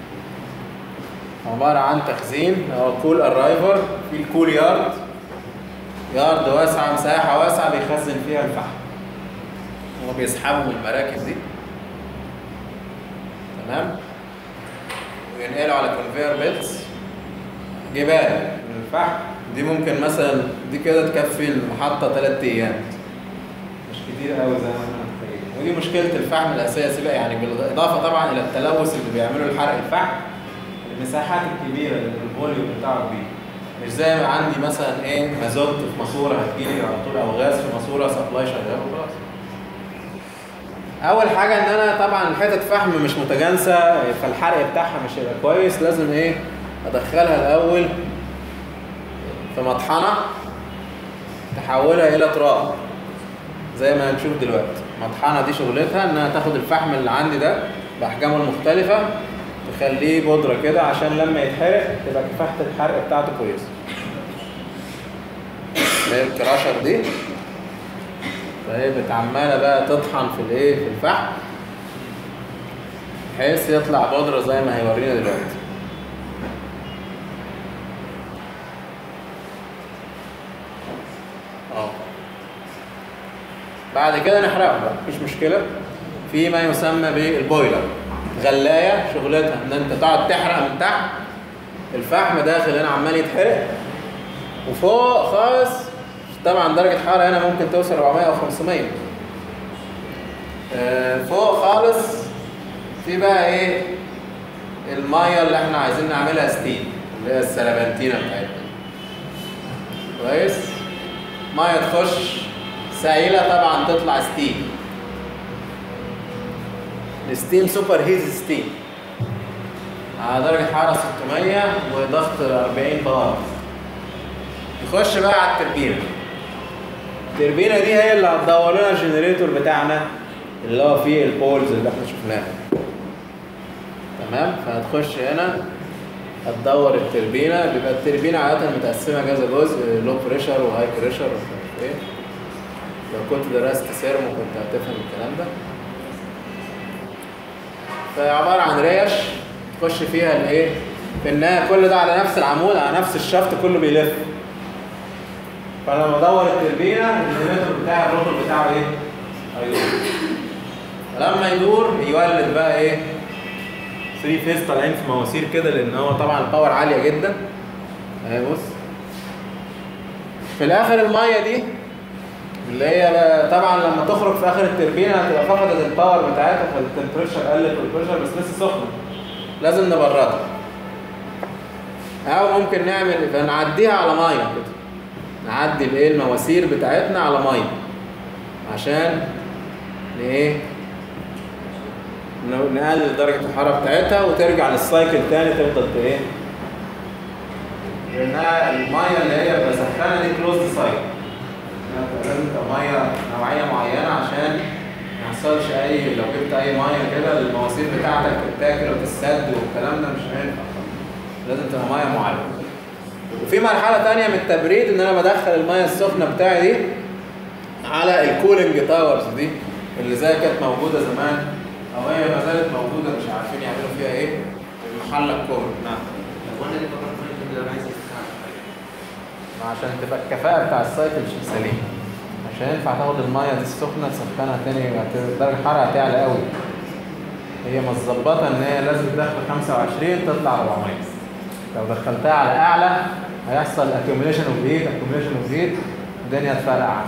عباره عن تخزين او كول ارايفر في الكول يارد يارد واسعه مساحه واسعه بيخزن فيها الفحم هو بيسحبه من المراكب دي تمام وينقله على كونفير بيلتس جبال من الفحم دي ممكن مثلا دي كده تكفي المحطة ثلاث أيام مش كتير قوي زي ما احنا متخيلين ودي مشكلة الفحم الأساسي بقى يعني بالإضافة طبعا إلى التلوث اللي بيعمله الحرق الفحم المساحات الكبيرة اللي الفوليوم بتاعه كبير مش زي ما عندي مثلا ايه مازوت في ماسورة هتجيلي على طول أو غاز في ماسورة سبلاي شغال وخلاص اول حاجه ان انا طبعا حتت فحم مش متجانسه فالحرق بتاعها مش هيبقى كويس لازم ايه ادخلها الاول في مطحنه تحولها الى تراب زي ما هنشوف دلوقتي المطحنه دي شغلتها انها تاخد الفحم اللي عندي ده باحجامه المختلفه تخليه بودره كده عشان لما يتحرق تبقى كفاحه الحرق بتاعته كويسه اللي هي الكراشر دي فهي بتعماله بقى تطحن في الايه في الفحم بحيث يطلع بودره زي ما هيورينا دلوقتي اه بعد كده نحرقه بقى مفيش مشكله في ما يسمى بالبويلر غلايه شغلتها ان انت تقعد تحرق من تحت الفحم داخل هنا عمال يتحرق وفوق خالص طبعا درجة حرارة هنا ممكن توصل 400 أو 500 آه، فوق خالص في بقى ايه المية اللي احنا عايزين نعملها ستيم اللي هي السلبنتينة بتاعتنا كويس مية تخش سائلة طبعا تطلع ستيم الستيم سوبر هيز ستيم على درجة حرارة 600 وضغط 40 بار يخش بقى على التربينة التربينة دي هي اللي هتدور لنا الجنريتور بتاعنا اللي هو فيه البولز اللي احنا شفناها تمام فهتخش هنا هتدور التربينة بيبقى التربينة عادة متقسمة كذا جزء لو بريشر وهاي بريشر ومش عارف ايه لو كنت درست سيرمو كنت هتفهم الكلام ده فعبارة عن ريش تخش فيها الايه في النهاية كل ده على نفس العمود على نفس الشفط كله بيلف فلما ادور التربينه الجنريتور بتاع الروتور بتاعه ايه؟ هيدور فلما يدور يولد بقى ايه؟ 3 فيز طالعين في مواسير كده لان هو طبعا الباور عاليه جدا اهي بص في الاخر الميه دي اللي هي بقى طبعا لما تخرج في اخر التربينه هتبقى فقدت الباور بتاعتها فالتمبريتشر قلت والبريشر بس لسه سخنه لازم نبردها او ممكن نعمل نعديها على ميه كده نعدي الايه المواسير بتاعتنا على ميه عشان ايه نقلل درجة الحرارة بتاعتها وترجع للسايكل تاني تفضل ايه لانها المية اللي هي بسخنة دي كلوزد سايكل لازم تبقى مية نوعية معينة عشان ما يحصلش اي لو جبت اي مية كده المواسير بتاعتك تتاكل وتتسد والكلام ده مش هينفع لازم تبقى مية معالجة وفي مرحله تانية من التبريد ان انا بدخل الميه السخنه بتاعي دي على الكولينج تاورز دي اللي زي كانت موجوده زمان او هي ما زالت موجوده مش عارفين يعملوا فيها ايه المحل الكوري نعم وانا اللي فقط ممكن ده عايز يفهم عشان تبقى الكفاءة بتاع السايكل سليم عشان ينفع تاخد المية دي السخنة تسخنها تاني هت- درجة الحرارة هتعلى قوي هي متظبطة ان هي لازم تدخل 25 تطلع 400 لو دخلتها على اعلى هيحصل accumulation of heat accumulation of heat الدنيا هتفرقع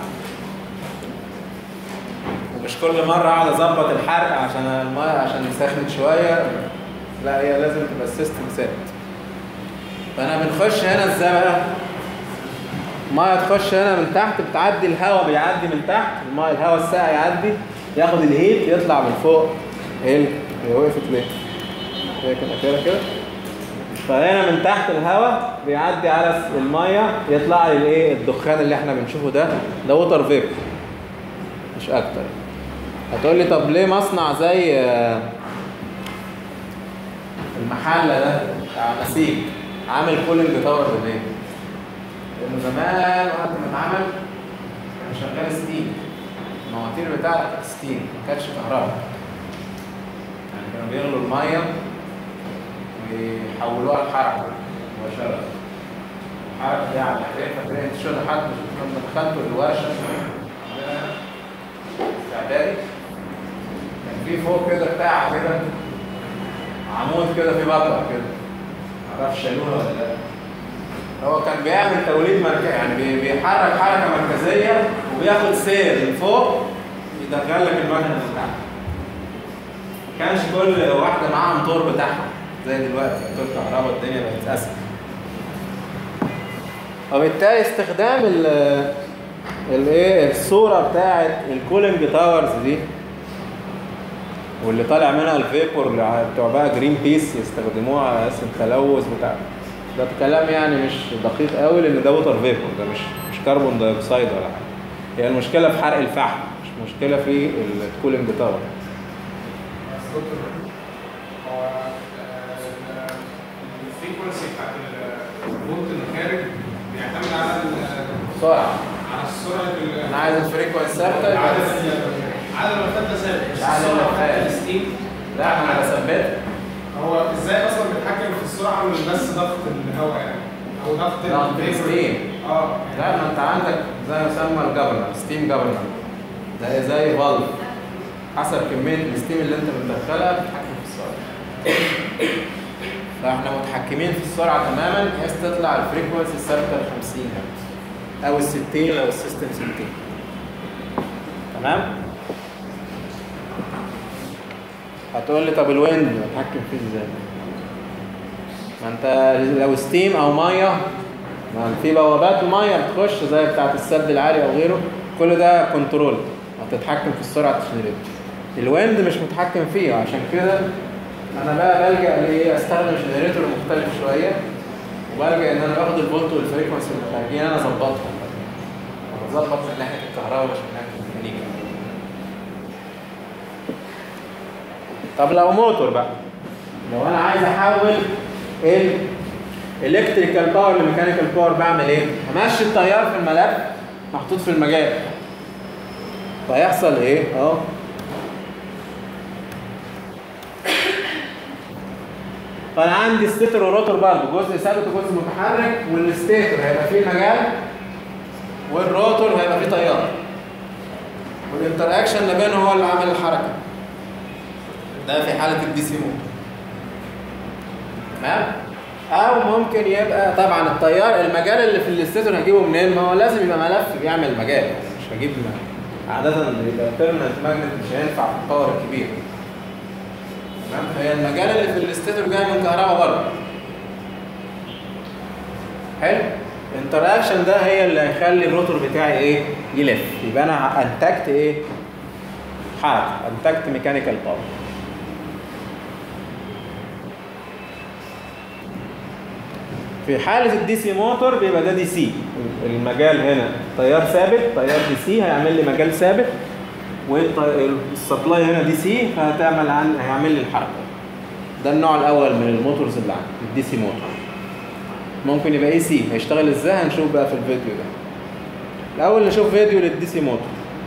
ومش كل مرة اقعد اظبط الحرق عشان المية عشان يسخن شوية لا هي لازم تبقى السيستم ثابت فانا بنخش هنا ازاي بقى الميه تخش هنا من تحت بتعدي الهواء بيعدي من تحت الميه الهواء الساقع يعدي ياخد الهيت يطلع من فوق ايه ال- هي وقفت ليه؟ هي كده كده كده فهنا من تحت الهواء بيعدي على س- الميه يطلع لي الايه الدخان اللي احنا بنشوفه ده ده ووتر فيبر مش اكتر هتقول لي طب ليه مصنع زي آه، المحله ده بتاع مسيك عامل كولينج تاور ليه؟ لانه زمان وقت ما اتعمل كان شغال ستيم المواتير بتاعته كانت ستيم ما كانتش كهرباء يعني كانوا بيغلوا الميه ويحولوها لحركه مباشره الحركه دي على الحريق فاكرين انت شغل حد لما دخلتوا الورشه عندنا استعدادي كان في فوق كده بتاع كده عمود كده في بقره كده معرفش شالوها ولا لا هو كان بيعمل توليد مركزي يعني بي- بيحرك حركه مركزيه وبياخد سير من فوق يدخل لك المكنه من تحت. ما كانش كل واحده معاها موتور بتاعها زي دلوقتي موتور كهرباء الدنيا بقت اسهل. وبالتالي استخدام ال الايه الصوره بتاعت الكولينج تاورز دي واللي طالع منها الفيبور اللي بتوع بقى جرين بيس يستخدموها على اساس التلوث بتاع ده كلام يعني مش دقيق قوي لان ده ووتر فيبور ده مش مش كربون دايوكسيد ولا حاجه هي المشكله في حرق الفحم مش مشكله في الكولينج تاور بس دكتور هو آه، الفريكونسي بتاعت الفولت الخارج بيعتمد على ال- بسرعه على سرعه ال- انا عايز الفريكونسي ثابته يبقى عدد بس- عدد الملفات ده ثابت بس مش عدد السرعه بتاعت الملفات. الستيم لا انا بثبتها هو ازاي اصلا بيتحكم في السرعه من بس ضغط الهواء يعني او ضغط ضغط الفيبر؟ الستيم. اه لا ما انت عندك زي ما يسمى الجبرنر ستيم جبرنر ده زي فالف حسب كميه الستيم اللي انت بتدخلها بتتحكم في السرعه فاحنا متحكمين في السرعه تماما بحيث تطلع الفريكونسي الثابته ال 50 هرتز او ال 60 لو السيستم 60 تمام هتقول لي طب الويند بتحكم فيه ازاي ما انت لو ستيم او ميه ما في بوابات ميه بتخش زي بتاعه السد العالي او غيره كل ده كنترول هتتحكم في السرعه الجنريتور الويند مش متحكم فيه عشان كده انا بقى بلجا لايه استخدم جنريتور مختلف شويه وبلجا ان انا باخد الفولت والفريكونسي المخارجين انا اظبطهم بظبط من ناحيه الكهرباء مش من ناحيه الميكانيكا طب لو موتور بقى لو انا عايز احول ال الكتريكال باور لميكانيكال باور بعمل ايه؟ همشي التيار في الملف محطوط في المجال فيحصل ايه؟ اهو فانا عندي ستيتور وروتور برضه جزء ثابت وجزء متحرك والستيتور هيبقى فيه مجال والروتور هيبقى فيه تيار والانتر اكشن اللي بينهم هو اللي عامل الحركه ده في حاله الدي سي موتور تمام او ممكن يبقى طبعا التيار المجال اللي في الاستيتور هجيبه منين ما هو لازم يبقى ملف بيعمل مجال مش هجيب م- عاده يبقى بيرمننت ماجنت مش هينفع في الباور الكبير تمام فهي المجال اللي في الاستيتور جاي من كهرباء برضه حلو الانتراكشن ده هي اللي هيخلي الروتور بتاعي ايه يلف يبقى انا انتجت ايه حركه انتجت ميكانيكال باور في حالة الدي سي موتور بيبقى ده دي سي المجال هنا تيار ثابت تيار دي سي هيعمل لي مجال ثابت والسبلاي هنا دي سي فهتعمل عن هيعمل لي الحركة ده النوع الأول من الموتورز اللي عندي الدي سي موتور ممكن يبقى اي سي هيشتغل ازاي هنشوف بقى في الفيديو ده الاول نشوف فيديو للدي سي موتور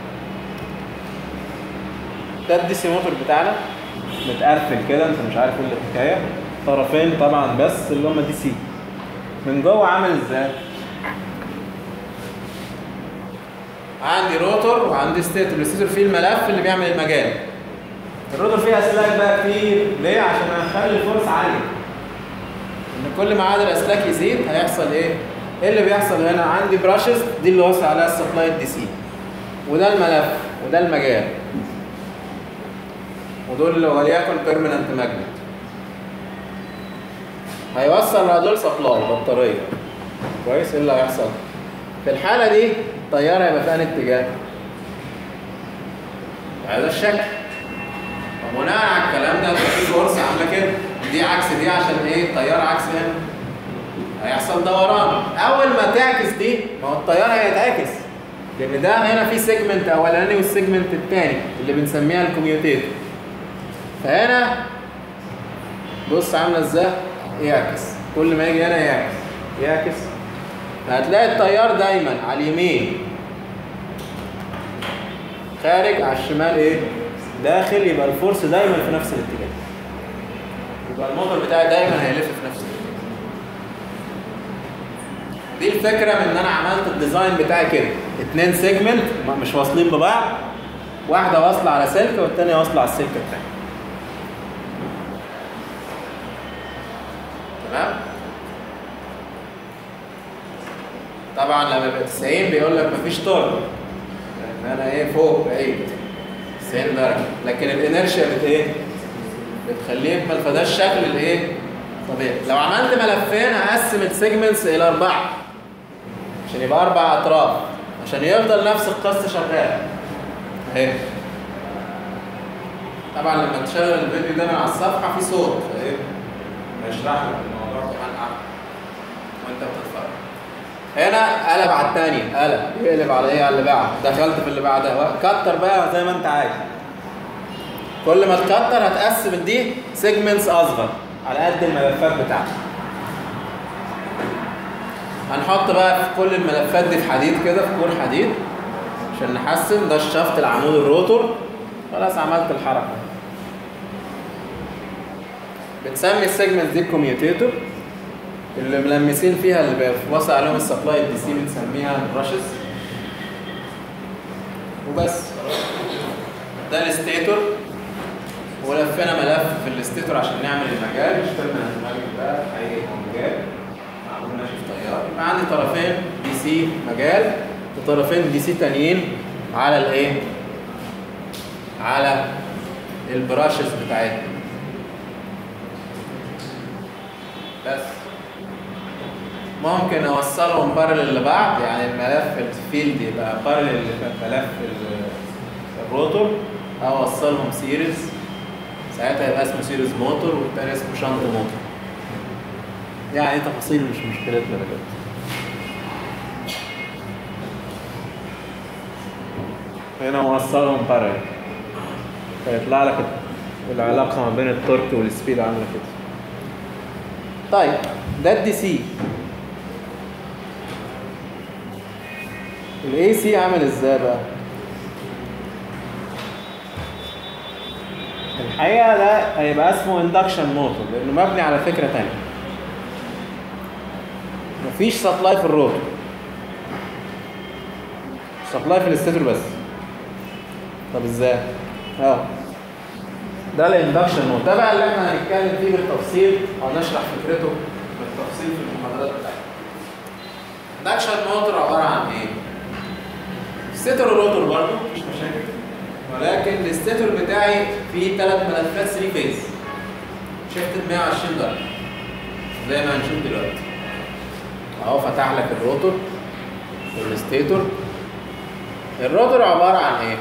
ده الدي سي موتور بتاعنا متقفل كده انت مش عارف ايه الحكايه طرفين طبعا بس اللي هم دي سي من جوه عامل ازاي عندي روتور وعندي ستيتور الستيتور فيه الملف اللي بيعمل المجال الروتور فيه اسلاك بقى كتير ليه عشان اخلي الفرصه عاليه ان كل ما عدد الاسلاك يزيد هيحصل ايه ايه اللي بيحصل هنا عندي براشز دي اللي وصل عليها السبلاي دي سي وده الملف وده المجال ودول وليكن بيرمننت ماجنت هيوصل على دول سبلاي بطاريه كويس ايه اللي هيحصل في الحاله دي الطياره هيبقى فيها اتجاه هذا الشكل وبناء على الكلام ده في فورس عامله كده دي عكس دي عشان ايه الطياره عكس هنا هيحصل دوران اول ما تعكس دي ما هو الطياره هيتعكس لان ده هنا في سيجمنت اولاني والسيجمنت الثاني اللي بنسميها الكوميوتيتور فهنا بص عامله ازاي يعكس كل ما يجي هنا يعكس يعكس هتلاقي التيار دايما على اليمين خارج على الشمال ايه داخل يبقى الفورس دايما في نفس الاتجاه يبقى الموتور بتاعي دايما هيلف في نفس الاتجاه دي الفكره من ان انا عملت الديزاين بتاعي كده اتنين سيجمنت مش واصلين ببعض واحده واصله على سلك والتانيه واصله على السلك التاني تمام طبعا لما يبقى 90 بيقول لك مفيش طول لان انا ايه فوق بعيد 90 درجه لكن الانرشيا بت ايه بتخليه يكمل فده الشكل الايه طبيعي لو عملت ملفين هقسم السيجمنتس الى اربعه عشان يبقى اربع اطراف عشان يفضل نفس القصه شغال اهي طبعا لما تشغل الفيديو ده من على الصفحه في صوت فايه هيشرح لك الموضوع كمان احسن وانت بتتفرج هنا قلب على الثانيه قلب يقلب على ايه على اللي بعد دخلت في اللي بعدها كتر بقى زي ما انت عايز كل ما تكتر هتقسم دي سيجمنتس اصغر على قد الملفات بتاعتك هنحط بقى في كل الملفات دي في حديد كده في كور حديد عشان نحسن ده الشفط العمود الروتور خلاص عملت الحركه بنسمي السيجمنت دي كوميوتيتور اللي ملمسين فيها اللي بيوصل عليهم السبلاي دي سي بنسميها براشز وبس ده الستيتور ولفينا ملف في الستيتور عشان نعمل المجال اشتغلنا المجال ده هيجي مجال معمول ماشي في طيار يبقى عندي طرفين دي سي مجال وطرفين دي سي تانيين على الايه؟ على البراشز بتاعتنا بس ممكن اوصلهم بارلل لبعض يعني الملف الفيلد يبقى بارلل لملف الروتور او اوصلهم سيريز ساعتها يبقى اسمه سيريز موتور والتاني اسمه شنط موتور يعني تفاصيل مش مشكلتنا دلوقتي هنا موصلهم بارلل فيطلع لك العلاقه ما بين التورك والسبيد عامله كده طيب ده الدي سي الاي سي عامل ازاي بقى الحقيقه ده هيبقى اسمه اندكشن موتور لانه مبني على فكره تانية مفيش سبلاي في الروتور سبلاي في الاستاتور بس طب ازاي اه ده الاندكشن موتور ده بقى اللي احنا هنتكلم فيه بالتفصيل وهنشرح فكرته بالتفصيل في المحاضرات بتاعتنا اندكشن موتور عباره عن ايه ستيتور روتور برضه مفيش مشاكل ولكن الستيتور بتاعي فيه ثلاث ملفات 3 فيز شيفت 120 درجه زي ما هنشوف دلوقتي اهو فتح لك الروتور والستيتور الروتور عباره عن ايه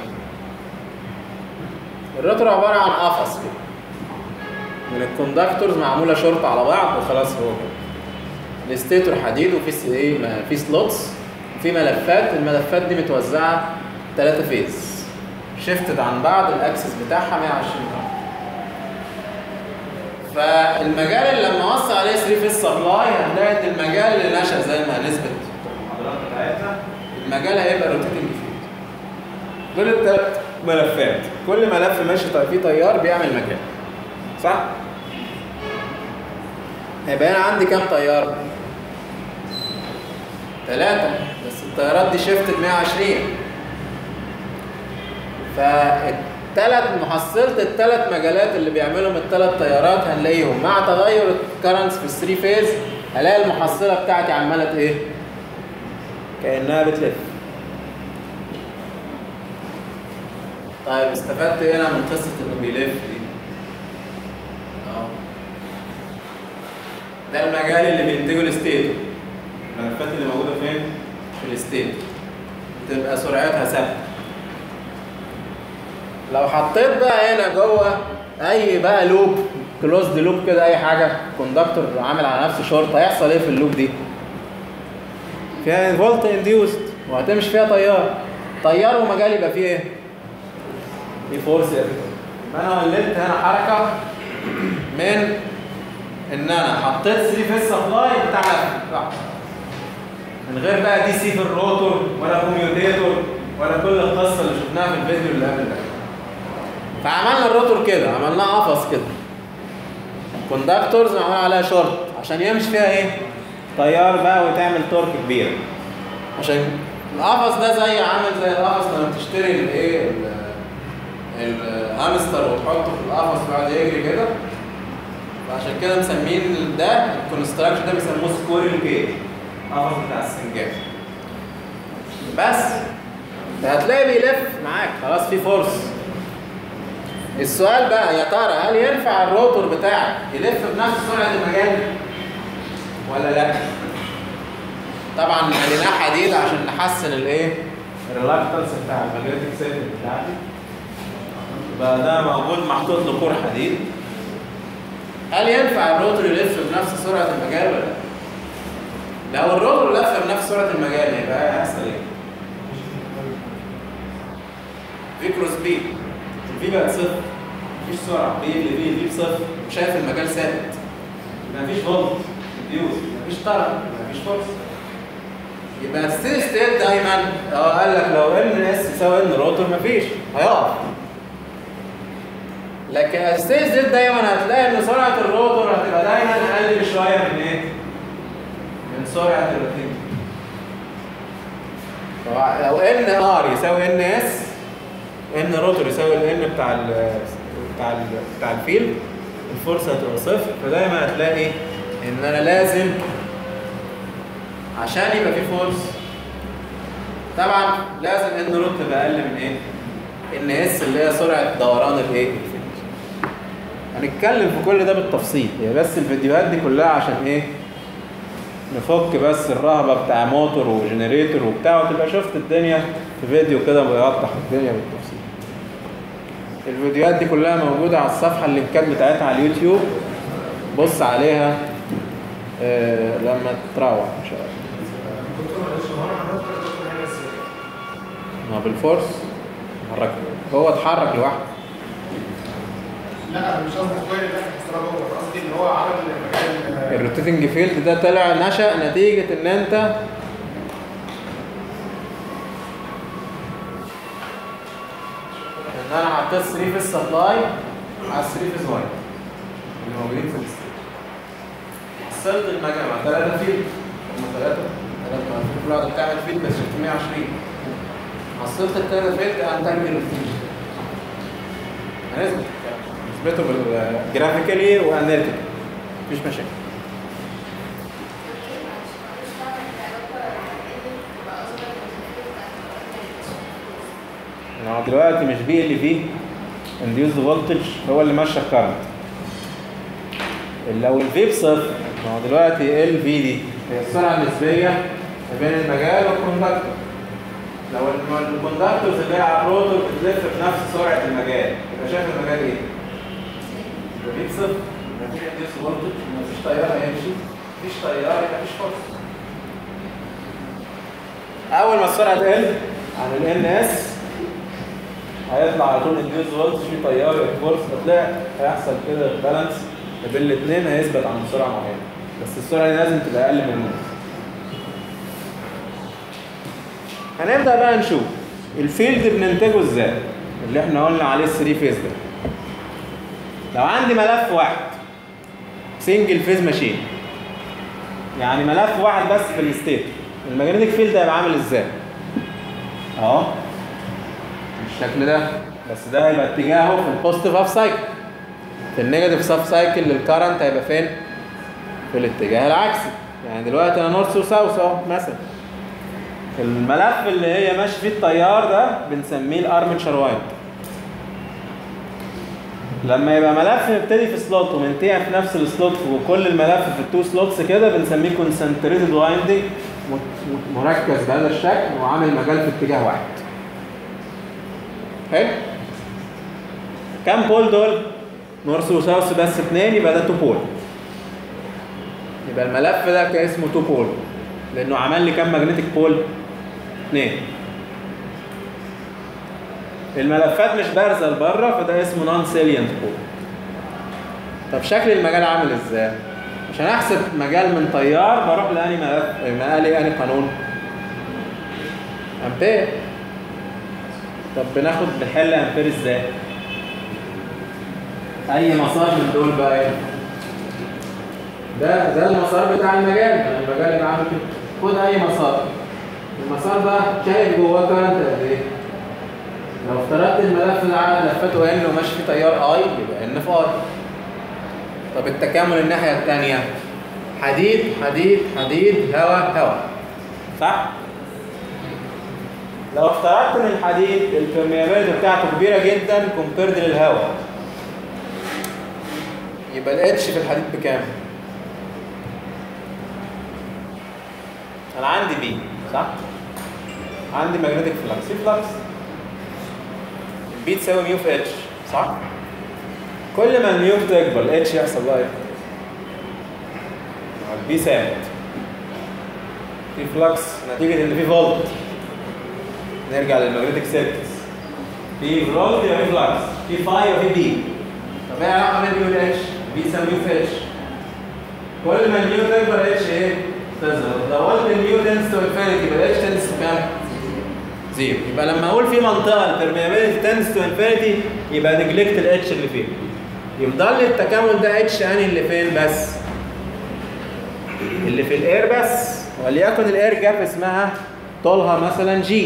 الروتور عباره عن قفص كده من الكوندكتورز معموله شورت على بعض وخلاص هو كده الستيتور حديد وفي ايه في سلوتس في ملفات الملفات دي متوزعه ثلاثة فيز شيفتد عن بعض الاكسس بتاعها 120 درجه فالمجال اللي لما اوصل عليه 3 فيس سبلاي هنلاقي ان المجال اللي نشأ زي ما نثبت في المحاضرات بتاعتنا المجال هيبقى روتيتنج فيلد دول الثلاث ملفات كل ملف ماشي طيب فيه تيار بيعمل مجال صح؟ هيبقى انا عندي كام تيار؟ ثلاثة بس التيارات دي شيفتد 120 فالثلاث محصلة الثلاث مجالات اللي بيعملهم الثلاث تيارات هنلاقيهم مع تغير الكرنتس في الثري فيز هلاقي المحصلة بتاعتي عمالة ايه؟ كأنها بتلف طيب استفدت ايه انا من قصة انه بيلف دي؟ اه ده المجال اللي بينتجه الستيتور الملفات اللي موجودة فين؟ في الستيتور تبقى سرعتها ثابتة لو حطيت بقى هنا جوه اي بقى لوب كلوزد لوب كده اي حاجه كوندكتور عامل على نفسه شورت هيحصل ايه في اللوب دي فيها فولت انديوست وهتمشي فيها تيار تيار ومجال يبقى فيه ايه في فورس انا ولدت هنا حركه من ان انا حطيت 3 فيس سبلاي بتاع لف. من غير بقى دي سي في الروتور ولا كوميوتيتور ولا كل القصه اللي شفناها في الفيديو اللي قبل ده فعملنا الروتور كده عملناه قفص كده كوندكتورز معمول عليها شورت عشان يمشي فيها ايه تيار بقى وتعمل تورك كبير عشان القفص ده زي عامل زي القفص لما بتشتري الايه ال- الهامستر وتحطه في القفص ويقعد يجري كده فعشان كده مسمين ده الكونستراكشن ده بيسموه سكوريل كيج القفص بتاع السنجاب بس هتلاقي بيلف معاك خلاص في فورس السؤال بقى يا ترى هل ينفع الروتور بتاعك يلف بنفس سرعه المجال ولا لا طبعا مليناه حديد عشان نحسن الايه الريلاكتنس بتاع الماجنتيك سيركت بتاعتي يبقى ده موجود محطوط له كور حديد هل ينفع الروتور يلف بنفس سرعه المجال ولا لا لو الروتور لف بنفس سرعه المجال يبقى هيحصل ايه في كروس بي الفي بقت صفر مفيش سرعه بي اللي بي في بصفر شايف المجال ثابت مفيش فولت ديوز مفيش طرف مفيش فورس يبقى الستيدي ستيت دايما اه قال لك لو ان اس يساوي ان روتور مفيش هيقف لكن الستيدي ستيت دايما هتلاقي ان سرعه الروتور هتبقى دايما اقل بشويه من ايه؟ من سرعه الروتين لو ان ار يساوي ان اس ان روتور يساوي الان بتاع ال بتاع ال بتاع الفيلد الفورس هتبقى صفر فدايما هتلاقي ان انا لازم عشان يبقى في فورس طبعا لازم ان روت تبقى اقل من ايه؟ ان اس اللي هي سرعه دوران الايه؟ الفيلد. هنتكلم في كل ده بالتفصيل هي بس الفيديوهات دي كلها عشان ايه؟ نفك بس الرهبه بتاع موتور وجنريتور وبتاع وتبقى شفت الدنيا في فيديو كده بيوضح الدنيا بالتفصيل. الفيديوهات دي كلها موجودة على الصفحة اللينكات بتاعتها على اليوتيوب بص عليها آه لما تروح ان شاء الله دكتور معلش هو انا عملت الدكتور هنا ازاي؟ ما بالفورس حرك هو اتحرك لوحده لا انا مش قصدي كويس ده احترام هو قصدي ان هو عمل المجال الروتيتنج فيلد ده طلع نشأ نتيجة ان انت ان انا حطيت 3 في السبلاي على 3 في واي اللي موجودين في الستيت وصلت المجمع ثلاثة فيلد هم ثلاثة ثلاثة في كل واحدة بتعمل فيلد بس 620 وصلت الثلاثة فيلد انتج الروتين هنثبت نثبته بالجرافيكالي واناليتيكالي مفيش مشاكل ما هو دلوقتي مش بي ال في انديوز فولتج هو اللي ماشي الكارنت لو الفي بصفر ما هو دلوقتي ال في دي هي السرعه النسبيه ما بين المجال والكوندكتور لو الم- الكوندكتورز اللي هي على الروتور بتلف بنفس سرعه المجال يبقى شايف المجال ايه؟ يبقى في بصفر مفيش انديوز فولتج مفيش تيار هيمشي مفيش تيار يبقى مفيش فورس اول ما السرعه تقل عن الان اس هيطلع على طول انديوز فولتج في تيار فورس هتلاقي هيحصل كده بالانس بين الاثنين هيثبت عند سرعه معينه بس السرعه دي لازم تبقى اقل من النص هنبدا بقى نشوف الفيلد بننتجه ازاي اللي احنا قلنا عليه الثري فيز ده لو عندي ملف واحد سنجل فيز ماشين يعني ملف واحد بس في الستيت الماجنتيك فيلد هيبقى عامل ازاي اهو بالشكل ده بس ده هيبقى اتجاهه في البوزيتيف هاف سايكل في النيجاتيف ساف سايكل للكرنت هيبقى فين في الاتجاه العكسي يعني دلوقتي انا نورث وساوث اهو مثلا الملف اللي هي ماشي فيه التيار ده بنسميه الارمتشر وايند لما يبقى ملف مبتدي في سلوت ومنتهي في نفس السلوت وكل الملف في التو سلوتس كده بنسميه كونسنتريتد وايندنج مركز بهذا الشكل وعامل مجال في اتجاه واحد حلو كام بول دول نورث وساوث بس اثنين يبقى ده تو بول يبقى الملف ده كان اسمه تو بول لانه عمل لي كام ماجنتيك بول اثنين الملفات مش بارزه لبره فده اسمه نون سيليانت بول طب شكل المجال عامل ازاي عشان احسب مجال من تيار بروح لاني ملف مقالي اني قانون امبير طب بناخد بنحل امبير ازاي اي مسار من دول بقى ايه ده ده المسار بتاع المجال يعني المجال اللي عامل كده خد اي مسار المسار ده شايف جواه كارنت قد ايه لو افترضت الملف ده على لفته ان وماشي فيه تيار اي يبقى ان في اي طب التكامل الناحيه الثانيه حديد حديد حديد هواء هواء صح لو افترضت ان الحديد البرميابيلتي بتاعته كبيره جدا كومبيرد للهواء يبقى الاتش في الحديد بكام انا عندي بي صح عندي ماجنتيك فلكس في فلكس البي تساوي ميو في اتش صح كل ما الميو تكبر الاتش يحصل لها ايه البي ثابت في فلكس نتيجه ان في فولت نرجع للماجنتيك سيركتس في فولت يبقى في فلكس في فاي يبقى في بي طب ايه العلاقه بين البي والاتش بي تساوي ميو في اتش كل ما الميو تكبر اتش ايه تظهر لو قلت الميو تنس تو انفينيتي يبقى الاتش تنس تو كام زيرو يبقى لما اقول في منطقه البرميابيلتي تنس تو انفينيتي يبقى نجلكت الاتش اللي فيها يفضل لي التكامل ده اتش اني اللي فين بس اللي في الاير بس وليكن الاير جاب اسمها طولها مثلا جي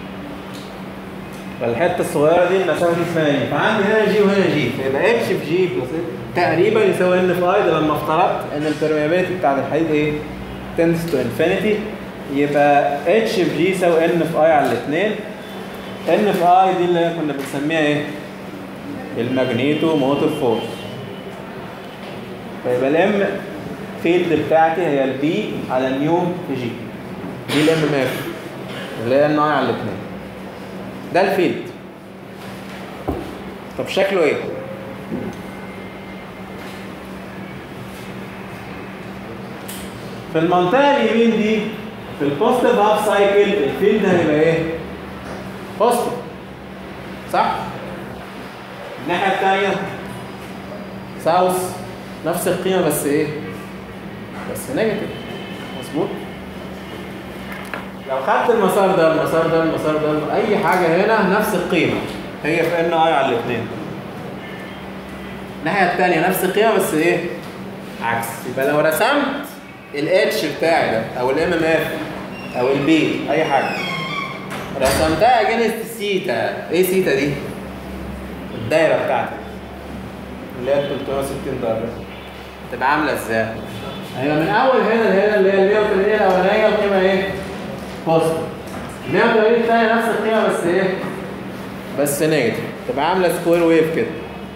فالحته الصغيره دي المسافه دي اسمها ايه فعندي هنا جي وهنا جي فيبقى اتش في جي بلس تقريبا يساوي ان في اي ده لما افترضت ان البرميابيلتي بتاعت الحديد ايه تندس تو انفينيتي يبقى اتش في جي يساوي ان في اي على الاثنين ان في اي دي اللي كنا بنسميها ايه الماجنيتو موتيف فورس فيبقى الام فيلد بتاعتي هي البي على نيو في جي دي الام ماف اللي هي ان اي على الاثنين ده الفيلد طب شكله ايه في المنطقه اليمين دي في البوزيتيف هاف سايكل الفيلد هيبقى ايه بوزيتيف صح الناحيه الثانيه ساوث نفس القيمه بس ايه بس نيجاتيف مظبوط لو خدت المسار ده المسار ده المسار ده اي حاجه هنا نفس القيمه هي في ان اي على الاثنين الناحيه الثانيه نفس القيمه بس ايه عكس يبقى لو رسمت الاتش بتاعي ده او الام ام اف او البي اي حاجه رسمتها اجينست سيتا ايه سيتا دي الدايره بتاعتي اللي هي 360 درجه تبقى عامله ازاي هي من اول هنا لهنا اللي هي ال 180 الاولانيه القيمه ايه بوزيتيف 180 الثانيه نفس القيمه بس ايه بس نيجاتيف تبقى عامله سكوير ويف كده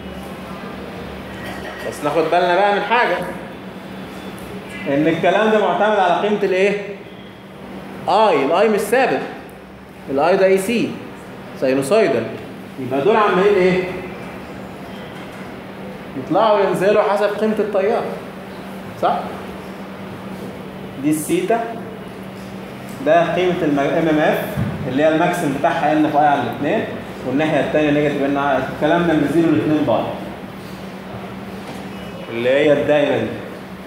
بس ناخد بالنا بقى من حاجه ان الكلام ده معتمد على قيمه الايه اي الاي مش ثابت الاي ده اي سي ساينوسويدال يبقى دول عمالين ايه يطلعوا وينزلوا حسب قيمه التيار صح دي السيتا ده قيمه الام ام اف اللي هي الماكسيم بتاعها ان في اي على الاثنين والناحيه الثانيه نيجاتيف ان الكلام ده من 0 ل 2 بار اللي هي الدايره دي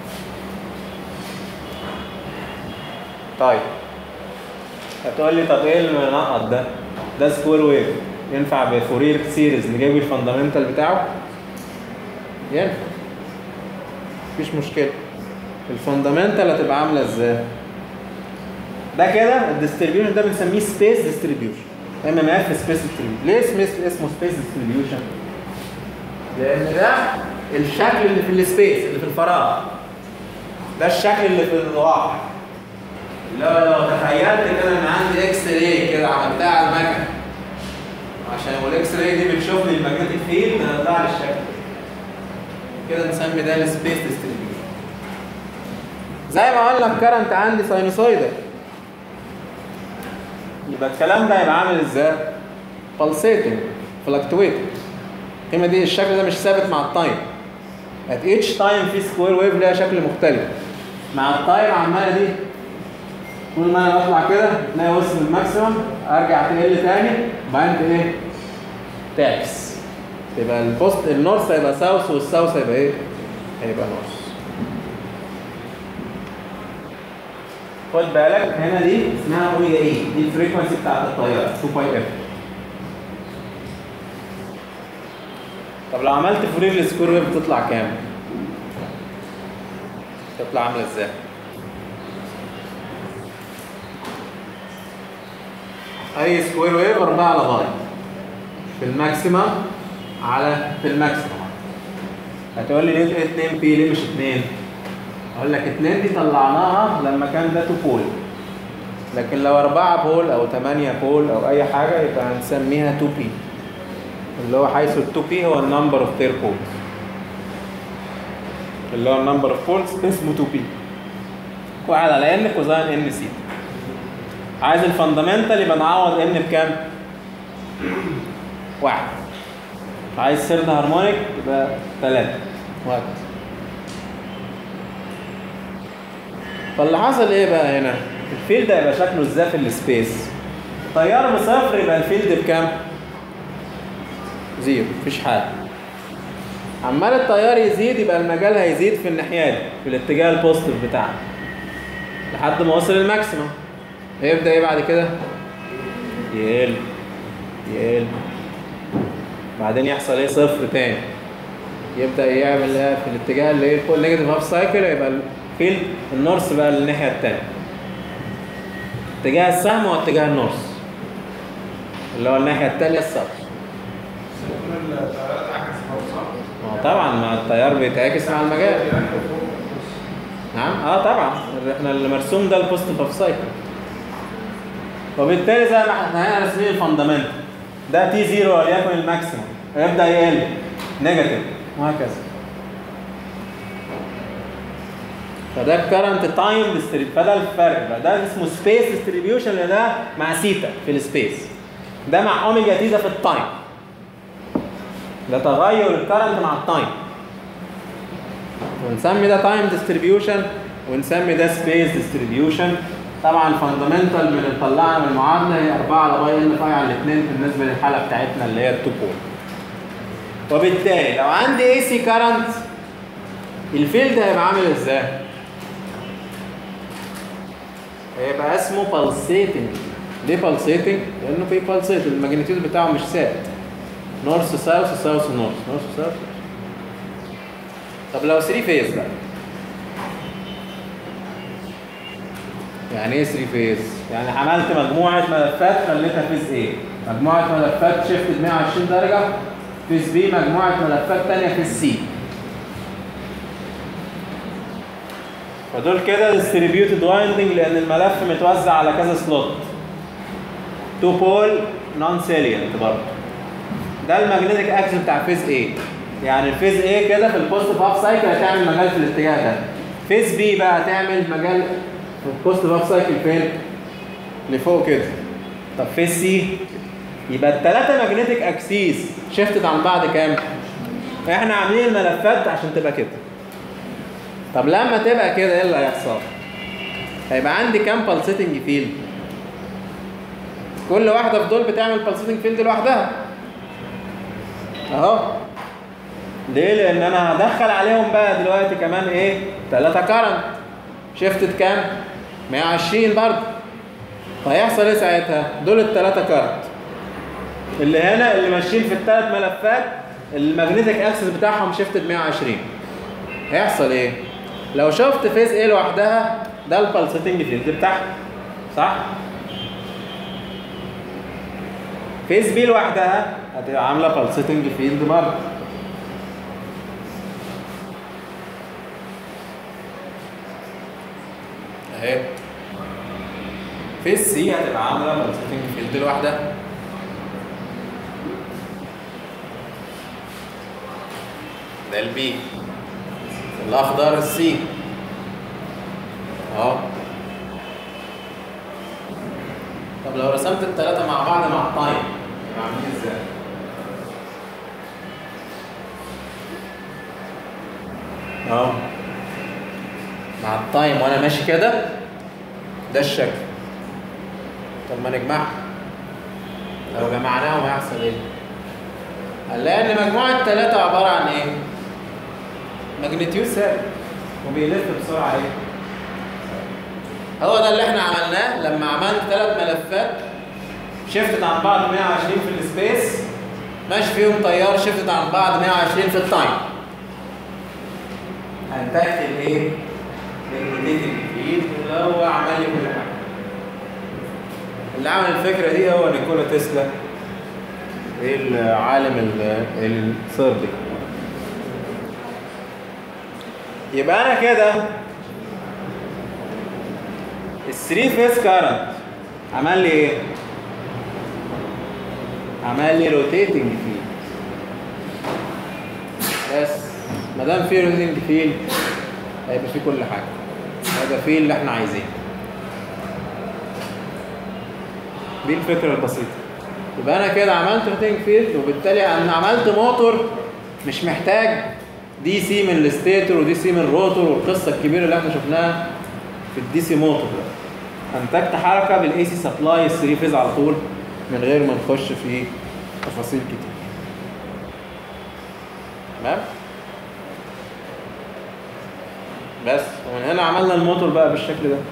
طيب هتقول لي طب ايه اللي منقط ده ده سكوير ويف ينفع بفورير سيريز نجيب الفاندامنتال بتاعه ينفع مفيش مشكله الفاندامنتال هتبقى عامله ازاي ده كده الديستريبيوشن ده بنسميه سبيس ديستريبيوشن ام ام اف سبيس ديستريبيوشن ليه اسمه اسمه سبيس ديستريبيوشن لان ده الشكل اللي في السبيس اللي في الفراغ ده الشكل اللي في الواقع لو لو تخيلت كده ان عندي اكس راي كده عملتها على المكنه عشان والاكس راي دي بتشوف لي الماجنتيك فيلد هتطلع لي الشكل كده نسمي ده السبيس ديستريبيوشن زي ما قلنا الكرنت عندي ساينوسويدال يبقى الكلام ده يبقى عامل ازاي؟ pulsating fluctuating القيمه دي الشكل ده مش ثابت مع التايم at each time في سكوير ويف ليها شكل مختلف مع التايم عماله دي طول ما انا بطلع كده تلاقي وصل الماكسيمم ارجع تقل تاني وبعدين ايه؟ تعكس يبقى البوست النورث هيبقى ساوث والساوث هيبقى ايه؟ هيبقى نورث خد بالك هنا دي اسمها اوميجا اي دي الفريكونسي بتاعت التيار 2 باي اف طب لو عملت فورير للسكوير ويف بتطلع كام؟ تطلع عامله ازاي؟ اي سكوير ويف 4 لغايه في الماكسيمم على في الماكسيمم هتقول لي ليه 2 بي ليه مش 2 اقول لك 2 دي طلعناها لما كان ده 2 بول لكن لو 4 بول او 8 بول او اي حاجه يبقى هنسميها 2 بي اللي هو حيث ال 2 بي هو النمبر اوف بير بولز اللي هو النمبر اوف بولز اسمه 2 بي واحد على ان كوزين ان سي عايز الفاندامنتال يبقى نعوض ان بكام؟ واحد عايز سيرد هارمونيك يبقى ثلاثة وهكذا فاللي حصل ايه بقى هنا؟ الفيلد هيبقى شكله ازاي في السبيس؟ طيار بصفر يبقى الفيلد بكام؟ زيرو مفيش حاجة عمال التيار يزيد يبقى المجال هيزيد في الناحية دي في الاتجاه البوزيتيف بتاعنا لحد ما وصل الماكسيمم هيبدأ ايه بعد كده؟ يقل يقل بعدين يحصل ايه صفر تاني يبدأ يعمل ايه في الاتجاه اللي هي فوق نيجاتيف هاف سايكل يبقى الفيلد النورث بقى للناحية التانية اتجاه السهم هو اتجاه النورث اللي هو الناحية التانية الساوث كل الطيارات عكس بعض صح؟ ما هو طبعا مع التيار بيتعكس مع المجال نعم اه طبعا احنا اللي مرسوم ده البوزيتيف اوف سايكل وبالتالي زي ما احنا هنا راسمين الفاندامنتال ده تي زيرو وليكن الماكسيموم هيبدا يقل نيجاتيف وهكذا فده الكرنت تايم ديستريبيوشن فده الفرق بقى ده اسمه سبيس ديستريبيوشن اللي ده مع سيتا في السبيس ده مع اوميجا تي ده في التايم ده تغير الكرنت مع التايم ونسمي ده تايم ديستريبيوشن ونسمي ده سبيس ديستريبيوشن طبعا الفاندامنتال بنطلعها من المعادله هي 4 على باي ان فاي على الاثنين بالنسبه للحاله بتاعتنا اللي هي التو بول وبالتالي لو عندي اي سي كارنت الفيلد هيبقى عامل ازاي؟ هيبقى اسمه pulsating ليه pulsating؟ لانه في pulsate الماجنتيود بتاعه مش ثابت نورث ساوث ساوث نورث نورث ساوث طب لو 3 فيز بقى يعني ايه 3 فيز؟ يعني عملت مجموعة ملفات خليتها فيز ايه؟ مجموعة ملفات شيفت 120 درجة فيز بي مجموعة ملفات تانية فيز سي فدول كده ديستريبيوتد وايندنج لان الملف متوزع على كذا سلوت تو بول نون سيليانت برضه ده الماجنتيك اكسس بتاع فيز A يعني الفيز A كده في البوزيتيف هاف سايكل هتعمل مجال في الاتجاه ده فيز B بقى هتعمل مجال في البوزيتيف هاف سايكل فين؟ لفوق كده طب فيز C يبقى الثلاثه ماجنتيك اكسيس شيفتد عن بعض كام؟ احنا عاملين الملفات عشان تبقى كده طب لما تبقى كده ايه اللي هيحصل؟ هيبقى عندي كام بالسيتنج فيلد؟ كل واحده في دول بتعمل بالسيتنج فيلد لوحدها اهو ليه لان انا هدخل عليهم بقى دلوقتي كمان ايه 3 كارنت شفتت كام 120 برضه فهيحصل ايه ساعتها دول الثلاثه كارت اللي هنا اللي ماشيين في الثلاث ملفات الماجنتيك اكسس بتاعهم شيفتد 120 هيحصل ايه لو شفت فيز ايه لوحدها ده البلسيتنج فيلد بتاعها صح فيز بي لوحدها هتبقى عامله بلسيتنج فيلد برضه اهي فيز سي هتبقى عامله بلسيتنج فيلد لوحدها ده البي الاخضر السي اهو طب لو رسمت الثلاثه مع بعض مع التايم يبقى عاملين ازاي اهو مع التايم وانا ماشي كده ده الشكل طب ما نجمعها لو جمعناهم هيحصل ايه هنلاقي ان مجموع الثلاثه عباره عن ايه ماجنتيود ثابت وبيلف بسرعه ايه هو ده اللي احنا عملناه لما عملت ثلاث ملفات شفتت عن بعض 120 في السبيس ماشي فيهم تيار شفتت عن بعض 120 في التايم انتجت الايه؟ الماجنتيك فيلد اللي هو عمل لي كل حاجه اللي عمل الفكره دي هو نيكولا تسلا العالم الصربي يبقى انا كده الثري فيس كارنت عمل لي ايه عمل لي روتيتنج فيلد بس ما دام في روتيتنج فيلد هيبقى في كل حاجه هيبقى في اللي احنا عايزينه دي الفكره البسيطه يبقى انا كده عملت روتينج فيلد وبالتالي انا عملت موتور مش محتاج دي سي من الستيتور ودي سي من الروتور والقصه الكبيره اللي احنا شفناها في الدي سي موتور ده انتجت حركه بالاي سي سبلاي الثري فيز على طول من غير ما نخش في تفاصيل كتير تمام بس ومن هنا عملنا الموتور بقى بالشكل ده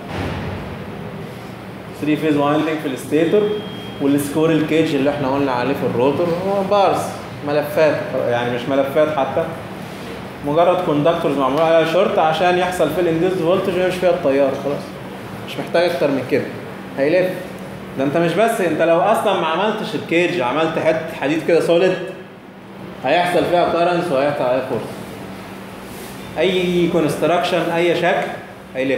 3 فيز وايندنج في الستيتور والسكورل كيج اللي احنا قلنا عليه في الروتور هو بارز ملفات يعني مش ملفات حتى مجرد كوندكتورز معمول عليها شورت عشان يحصل في الانديوزد فولتج ويمشي فيها التيار خلاص مش محتاج اكتر من كده هيلف ده انت مش بس انت لو اصلا ما عملتش الكيج عملت حته حديد كده سوليد هيحصل فيها كارنس وهيحصل عليها فورس اي كونستراكشن اي شكل هيلف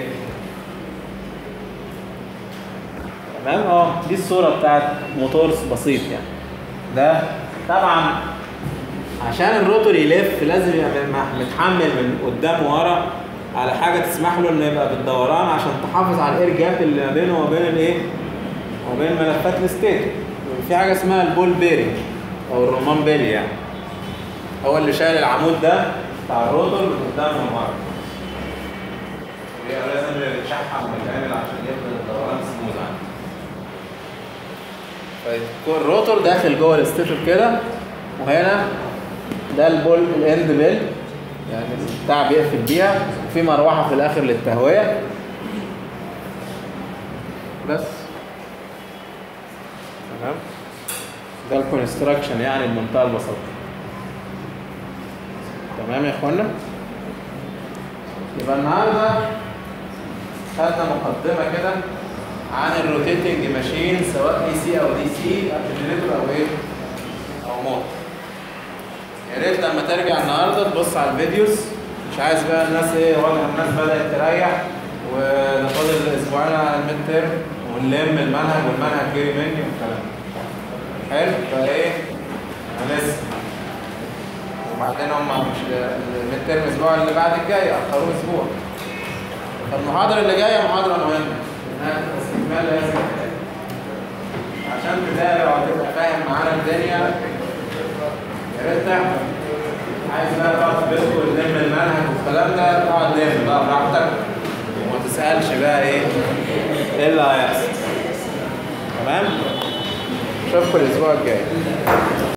تمام اه دي الصوره بتاعت موتور بسيط يعني ده طبعا عشان الروتور يلف لازم يبقى متحمل من قدام ورا على حاجه تسمح له انه يبقى بالدوران عشان تحافظ على الاير جاب اللي ما بينه وما بين الايه وبين ملفات الستيتور في حاجه اسمها البول بيرنج او الرمان بيلي يعني هو اللي شايل العمود ده بتاع الروتور من قدام ومن ورا لازم يتشحم ويتعمل عشان يفضل الدوران سموز عنده فالروتور داخل جوه الستيتور كده وهنا ده البول الاند بيل يعني بتاع بيقفل بيها وفي مروحه في الاخر للتهويه بس تمام ده الكونستراكشن يعني بمنتهى البساطه تمام يا اخوانا يبقى النهارده خدنا مقدمه كده عن الروتيتنج ماشين سواء اي سي او دي سي جنريتور او ايه او موتور يا ريت لما ترجع النهارده تبص على الفيديوز مش عايز بقى الناس ايه وضع الناس بدات تريح وده فاضل اسبوعين على الميد تيرم ونلم المنهج والمنهج جري مني والكلام ده حلو فايه لسه وبعدين هم مش الميد تيرم الاسبوع اللي بعد الجاي اخروه اسبوع فالمحاضره اللي جايه محاضره مهمه انها تبقى استكمال لازم عشان تتابع وتبقى فاهم معانا الدنيا يا ريت تعمل عايز بقى تقعد في بيتكم تلم المنهج والكلام ده تقعد لم بقى براحتك وما تسالش بقى ايه ايه اللي هيحصل تمام اشوفكم الاسبوع الجاي